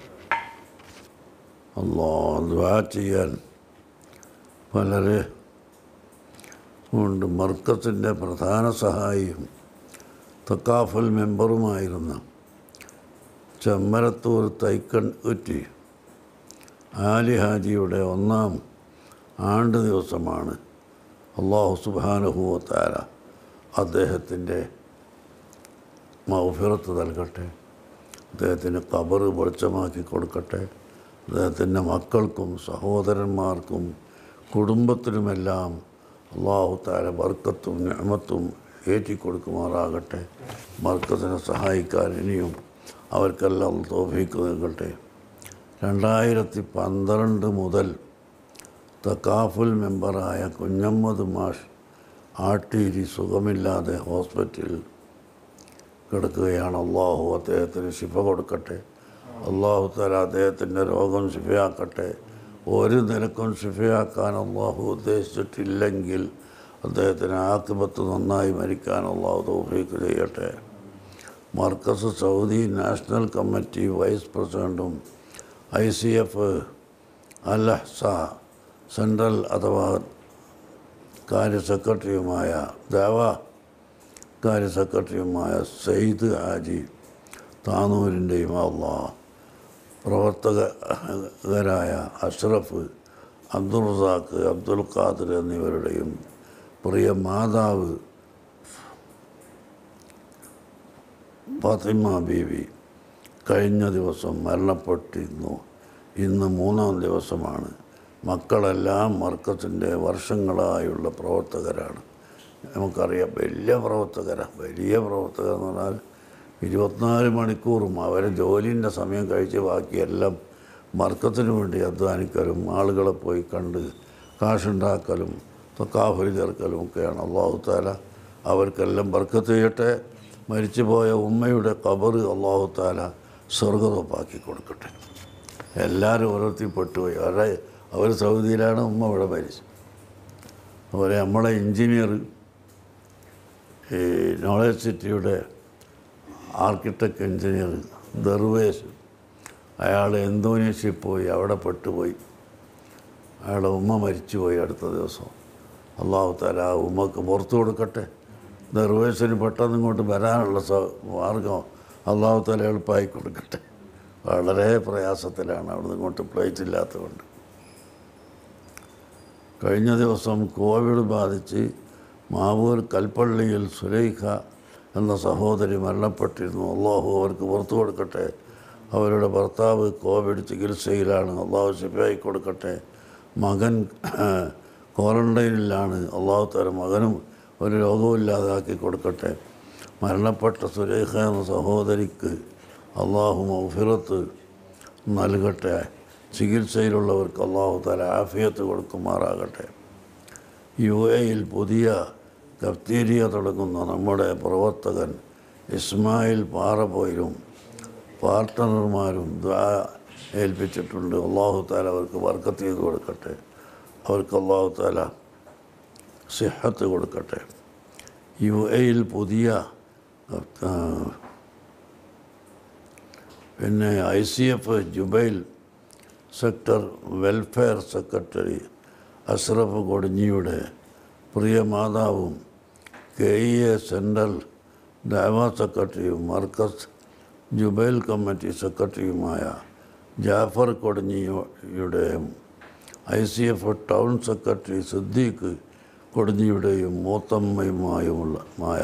അള്ളാഹ് ദ്വാ ചെയ്യാൻ വളരെ ഉണ്ട് മർക്കത്തിൻ്റെ പ്രധാന സഹായിയും തക്കാഫൽ മെമ്പറുമായിരുന്ന ചെമ്മരത്തൂർ തൈക്കൺ ഉറ്റി ആലി ഹാജിയുടെ ഒന്നാം ആണ്ട് ദിവസമാണ് അള്ളാഹു സുബാനുഭൂവത്താര അദ്ദേഹത്തിൻ്റെ മൗഫിറത്ത് നൽകട്ടെ അദ്ദേഹത്തിന് കബറ് വെളിച്ചമാക്കി കൊടുക്കട്ടെ അദ്ദേഹത്തിൻ്റെ മക്കൾക്കും സഹോദരന്മാർക്കും കുടുംബത്തിനുമെല്ലാം അള്ളാഹു താര ബർക്കത്തും ഞാമത്തും ഏറ്റിക്കൊടുക്കുമാറാകട്ടെ ബർക്കത്തിനെ സഹായിക്കാൻ ഇനിയും അവർക്കെല്ലാം തോഫീക്ക് നൽകട്ടെ രണ്ടായിരത്തി പന്ത്രണ്ട് മുതൽ തക്കാഫുൽ മെമ്പറായ കുഞ്ഞമ്മദ് മാഷ് ആട്ടീരി സുഖമില്ലാതെ ഹോസ്പിറ്റലിൽ കിടക്കുകയാണ് അള്ളാഹു അദ്ദേഹത്തിന് ശിഫ കൊടുക്കട്ടെ അള്ളാഹു തല അദ്ദേഹത്തിൻ്റെ രോഗം ശിഫയാക്കട്ടെ ഒരു നിലക്കും ശിഫയാക്കാൻ അള്ളാഹു ഉദ്ദേശിച്ചിട്ടില്ലെങ്കിൽ അദ്ദേഹത്തിന് ആക്കിബത്ത് നന്നായി മരിക്കാൻ അള്ളാഹു തൗഫീക്ക് ചെയ്യട്ടെ Markaz Saudi national committee vice പ്രസിഡൻറ്റും I C F Al Ahsa central അഥവാ കാര്യ സെക്രട്ടറിയുമായ ദേവ കാര്യ സെക്രട്ടറിയുമായ സെയ്ദ് ഹാജി താനൂരിൻ്റെയും അള്ളാ പ്രവർത്തകരായ അഷ്റഫ് അബ്ദുൾ റസാഖ് അബ്ദുൽ ഖാദിർ എന്നിവരുടെയും പ്രിയ മാതാവ് ഫാത്തിമ ബീവി കഴിഞ്ഞ ദിവസം മരണപ്പെട്ടിരുന്നു ഇന്ന് മൂന്നാം ദിവസമാണ് മക്കളെല്ലാം മർക്കത്തിൻ്റെ വർഷങ്ങളായുള്ള പ്രവർത്തകരാണ് നമുക്കറിയാം വലിയ പ്രവർത്തകരാണ് വലിയ പ്രവർത്തകർ എന്ന് പറഞ്ഞാൽ ഇരുപത്തിനാല് മണിക്കൂറും അവരെ ജോലിൻ്റെ സമയം കഴിച്ച് ബാക്കിയെല്ലാം മർക്കത്തിന് വേണ്ടി അധ്വാനിക്കലും ആളുകളെ പോയി കണ്ട് കാശുണ്ടാക്കലും തൊക്കാഫലി ചേർക്കലും ഒക്കെയാണ് അള്ളാഹു താല അവർക്കെല്ലാം ബർക്കത്ത് ചെയ്യട്ടെ മരിച്ചുപോയ ഉമ്മയുടെ കബറ് അള്ളാഹു താല സ്വർഗതൊപ്പാക്കി കൊടുക്കട്ടെ എല്ലാവരും ഓരോരുത്തർ പെട്ടുപോയി അവരെ അവർ സൗദിയിലാണ് ഉമ്മ ഇവിടെ മരിച്ചത് അതുപോലെ നമ്മളെ എഞ്ചിനീയർ ഈ നോളജ് സിറ്റിയുടെ ആർക്കിടെക്ട് എഞ്ചിനീയർ ദർവേഷ് അയാൾ എന്തോനേഷ്യയിൽ പോയി അവിടെ പെട്ടുപോയി അയാളുടെ ഉമ്മ മരിച്ചുപോയി അടുത്ത ദിവസം അള്ളാഹു താല ആ ഉമ്മക്ക് പുറത്തു കൊടുക്കട്ടെ ദർവേശന് പെട്ടെന്ന് ഇങ്ങോട്ട് വരാനുള്ള സ മാർഗം അള്ളാഹു താല എളുപ്പമായി കൊടുക്കട്ടെ വളരെ പ്രയാസത്തിലാണ് അവിടുന്ന് ഇങ്ങോട്ട് ഫ്ലൈറ്റ് ഇല്ലാത്തതുകൊണ്ട് കഴിഞ്ഞ ദിവസം കോവിഡ് ബാധിച്ച് മാവൂർ കൽപ്പള്ളിയിൽ സുലൈഖ എന്ന സഹോദരി മരണപ്പെട്ടിരുന്നു അള്ളാഹു അവർക്ക് പുറത്തു കൊടുക്കട്ടെ അവരുടെ ഭർത്താവ് കോവിഡ് ചികിത്സയിലാണ് അള്ളാഹു ശിഫയായി കൊടുക്കട്ടെ മകൻ ക്വാറന്റൈനിലാണ് അള്ളാഹു തല മകനും ഒരു രോഗമില്ലാതാക്കി കൊടുക്കട്ടെ മരണപ്പെട്ട സുലൈഖ എന്ന സഹോദരിക്ക് അള്ളാഹു മൗഫിറത്ത് നൽകട്ടെ ചികിത്സയിലുള്ളവർക്ക് അള്ളാഹു തല ആഫിയത്ത് കൊടുക്കുമാറാകട്ടെ യു എയിൽ പുതിയ കഫ്തീരിയ തുടങ്ങുന്ന നമ്മുടെ പ്രവർത്തകൻ ഇസ്മായിൽ പാറപോയിലും പാർട്ട്ണർമാരും ദ്വാ ഏൽപ്പിച്ചിട്ടുണ്ട് അള്ളാഹു താല അവർക്ക് വർക്കത്ത് ചെയ്ത് കൊടുക്കട്ടെ അവർക്ക് അള്ളാഹു താല സിഹത്ത് കൊടുക്കട്ടെ യു എയിൽ പുതിയ ആ, പിന്നെ I C F Jubail sector welfare secretary Ashraf കൊടിഞ്ഞിയുടെ പ്രിയ മാതാവും കെ ഇ എ സെൻട്രൽ ഡാവ സെക്രട്ടറിയും മർക്കസ് ജുബൈൽ കമ്മിറ്റി സെക്രട്ടറിയുമായ ജാഫർ കൊടിഞ്ഞിയുടെയും I C F town secretary Siddique കൊടിഞ്ഞിയുടെയും മൂത്തമ്മയുമായുമുള്ള മായ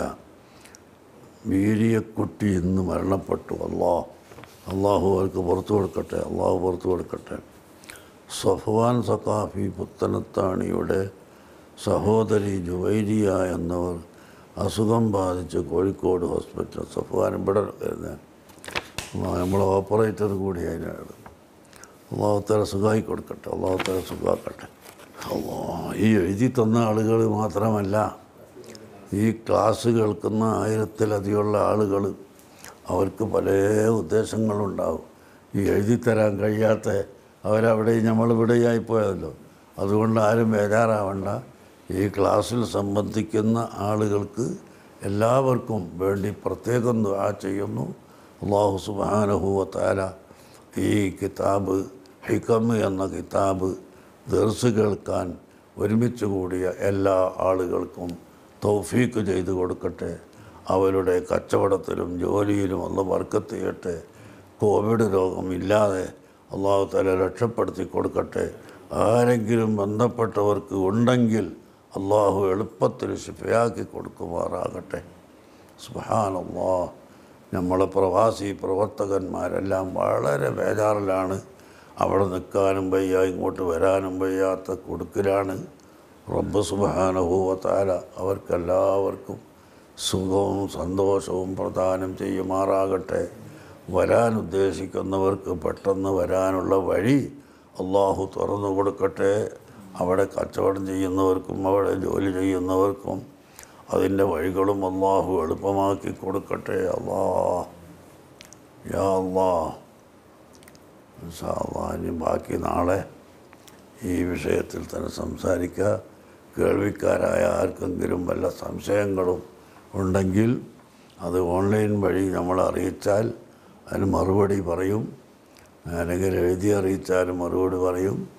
വീര്യക്കുട്ടി ഇന്ന് മരണപ്പെട്ടു അള്ളാഹ് അള്ളാഹു അവർക്ക് പുറത്തു കൊടുക്കട്ടെ അള്ളാഹു പുറത്തു കൊടുക്കട്ടെ സഫ്വാൻ സഖാഫി പുത്തനത്താണിയുടെ സഹോദരി ജുവൈരിയ എന്നവർ അസുഖം ബാധിച്ച് കോഴിക്കോട് ഹോസ്പിറ്റൽ സഫ്വാൻ ഇവിടെ വരുന്ന നമ്മളെ ഓപ്പറേറ്റർ കൂടിയായിരുന്നു അള്ളാഹുത്തല സുഖമായി കൊടുക്കട്ടെ അള്ളാഹുത്തല സുഖമാക്കട്ടെ അള്ളാ ഈ എഴുതി തന്ന ആളുകൾ മാത്രമല്ല ഈ ക്ലാസ് കേൾക്കുന്ന ആയിരത്തിലധികമുള്ള ആളുകൾ അവർക്ക് പല ഉദ്ദേശങ്ങളുണ്ടാവും ഈ എഴുതി തരാൻ കഴിയാത്ത അവരവിടെ നമ്മളിവിടെയായി പോയതല്ലോ അതുകൊണ്ട് ആരും ബേജാറാവണ്ട ഈ ക്ലാസ്സിൽ സംബന്ധിക്കുന്ന ആളുകൾക്ക് എല്ലാവർക്കും വേണ്ടി പ്രത്യേകം ദുആ ചെയ്യുന്നു അള്ളാഹു സുബാനഹുവ താല ഈ കിതാബ് ഹിക്കം എന്ന കിതാബ് ദർസ് കേൾക്കാൻ ഒരുമിച്ച് കൂടിയ എല്ലാ ആളുകൾക്കും തൗഫീക്ക് ചെയ്തു കൊടുക്കട്ടെ അവരുടെ കച്ചവടത്തിലും ജോലിയിലും അല്ല വർക്കത്ത് ചെയ്യട്ടെ കോവിഡ് രോഗം ഇല്ലാതെ അള്ളാഹു തല രക്ഷപ്പെടുത്തി കൊടുക്കട്ടെ ആരെങ്കിലും ബന്ധപ്പെട്ടവർക്ക് ഉണ്ടെങ്കിൽ അള്ളാഹു എളുപ്പത്തിൽ ശിഫയാക്കി കൊടുക്കുമാറാകട്ടെ സുഹാനല്ലാ നമ്മളെ പ്രവാസി പ്രവർത്തകന്മാരെല്ലാം വളരെ ബേജാറിലാണ് അവിടെ നിൽക്കാനും വയ്യ ഇങ്ങോട്ട് വരാനും വയ്യാത്ത കൊടുക്കലാണ് റബ്ബ് സുബാനഹൂവത്താല അവർക്കെല്ലാവർക്കും സുഖവും സന്തോഷവും പ്രദാനം ചെയ്യുമാറാകട്ടെ വരാൻ ഉദ്ദേശിക്കുന്നവർക്ക് പെട്ടെന്ന് വരാനുള്ള വഴി അള്ളാഹു തുറന്നു കൊടുക്കട്ടെ അവിടെ കച്ചവടം ചെയ്യുന്നവർക്കും അവിടെ ജോലി ചെയ്യുന്നവർക്കും അതിൻ്റെ വഴികളും അള്ളാഹു എളുപ്പമാക്കി കൊടുക്കട്ടെ അള്ളാ യാ അള്ളാ ഇൻഷാ അള്ളാ ഇനി ബാക്കി നാളെ ഈ വിഷയത്തിൽ തന്നെ സംസാരിക്കുക കേൾവിക്കാരായ ആർക്കെങ്കിലും വല്ല സംശയങ്ങളും ഉണ്ടെങ്കിൽ അത് ഓൺലൈൻ വഴി നമ്മൾ അറിയിച്ചാൽ അതിന് മറുപടി പറയും അല്ലെങ്കിൽ എഴുതി അറിയിച്ചാലും മറുപടി പറയും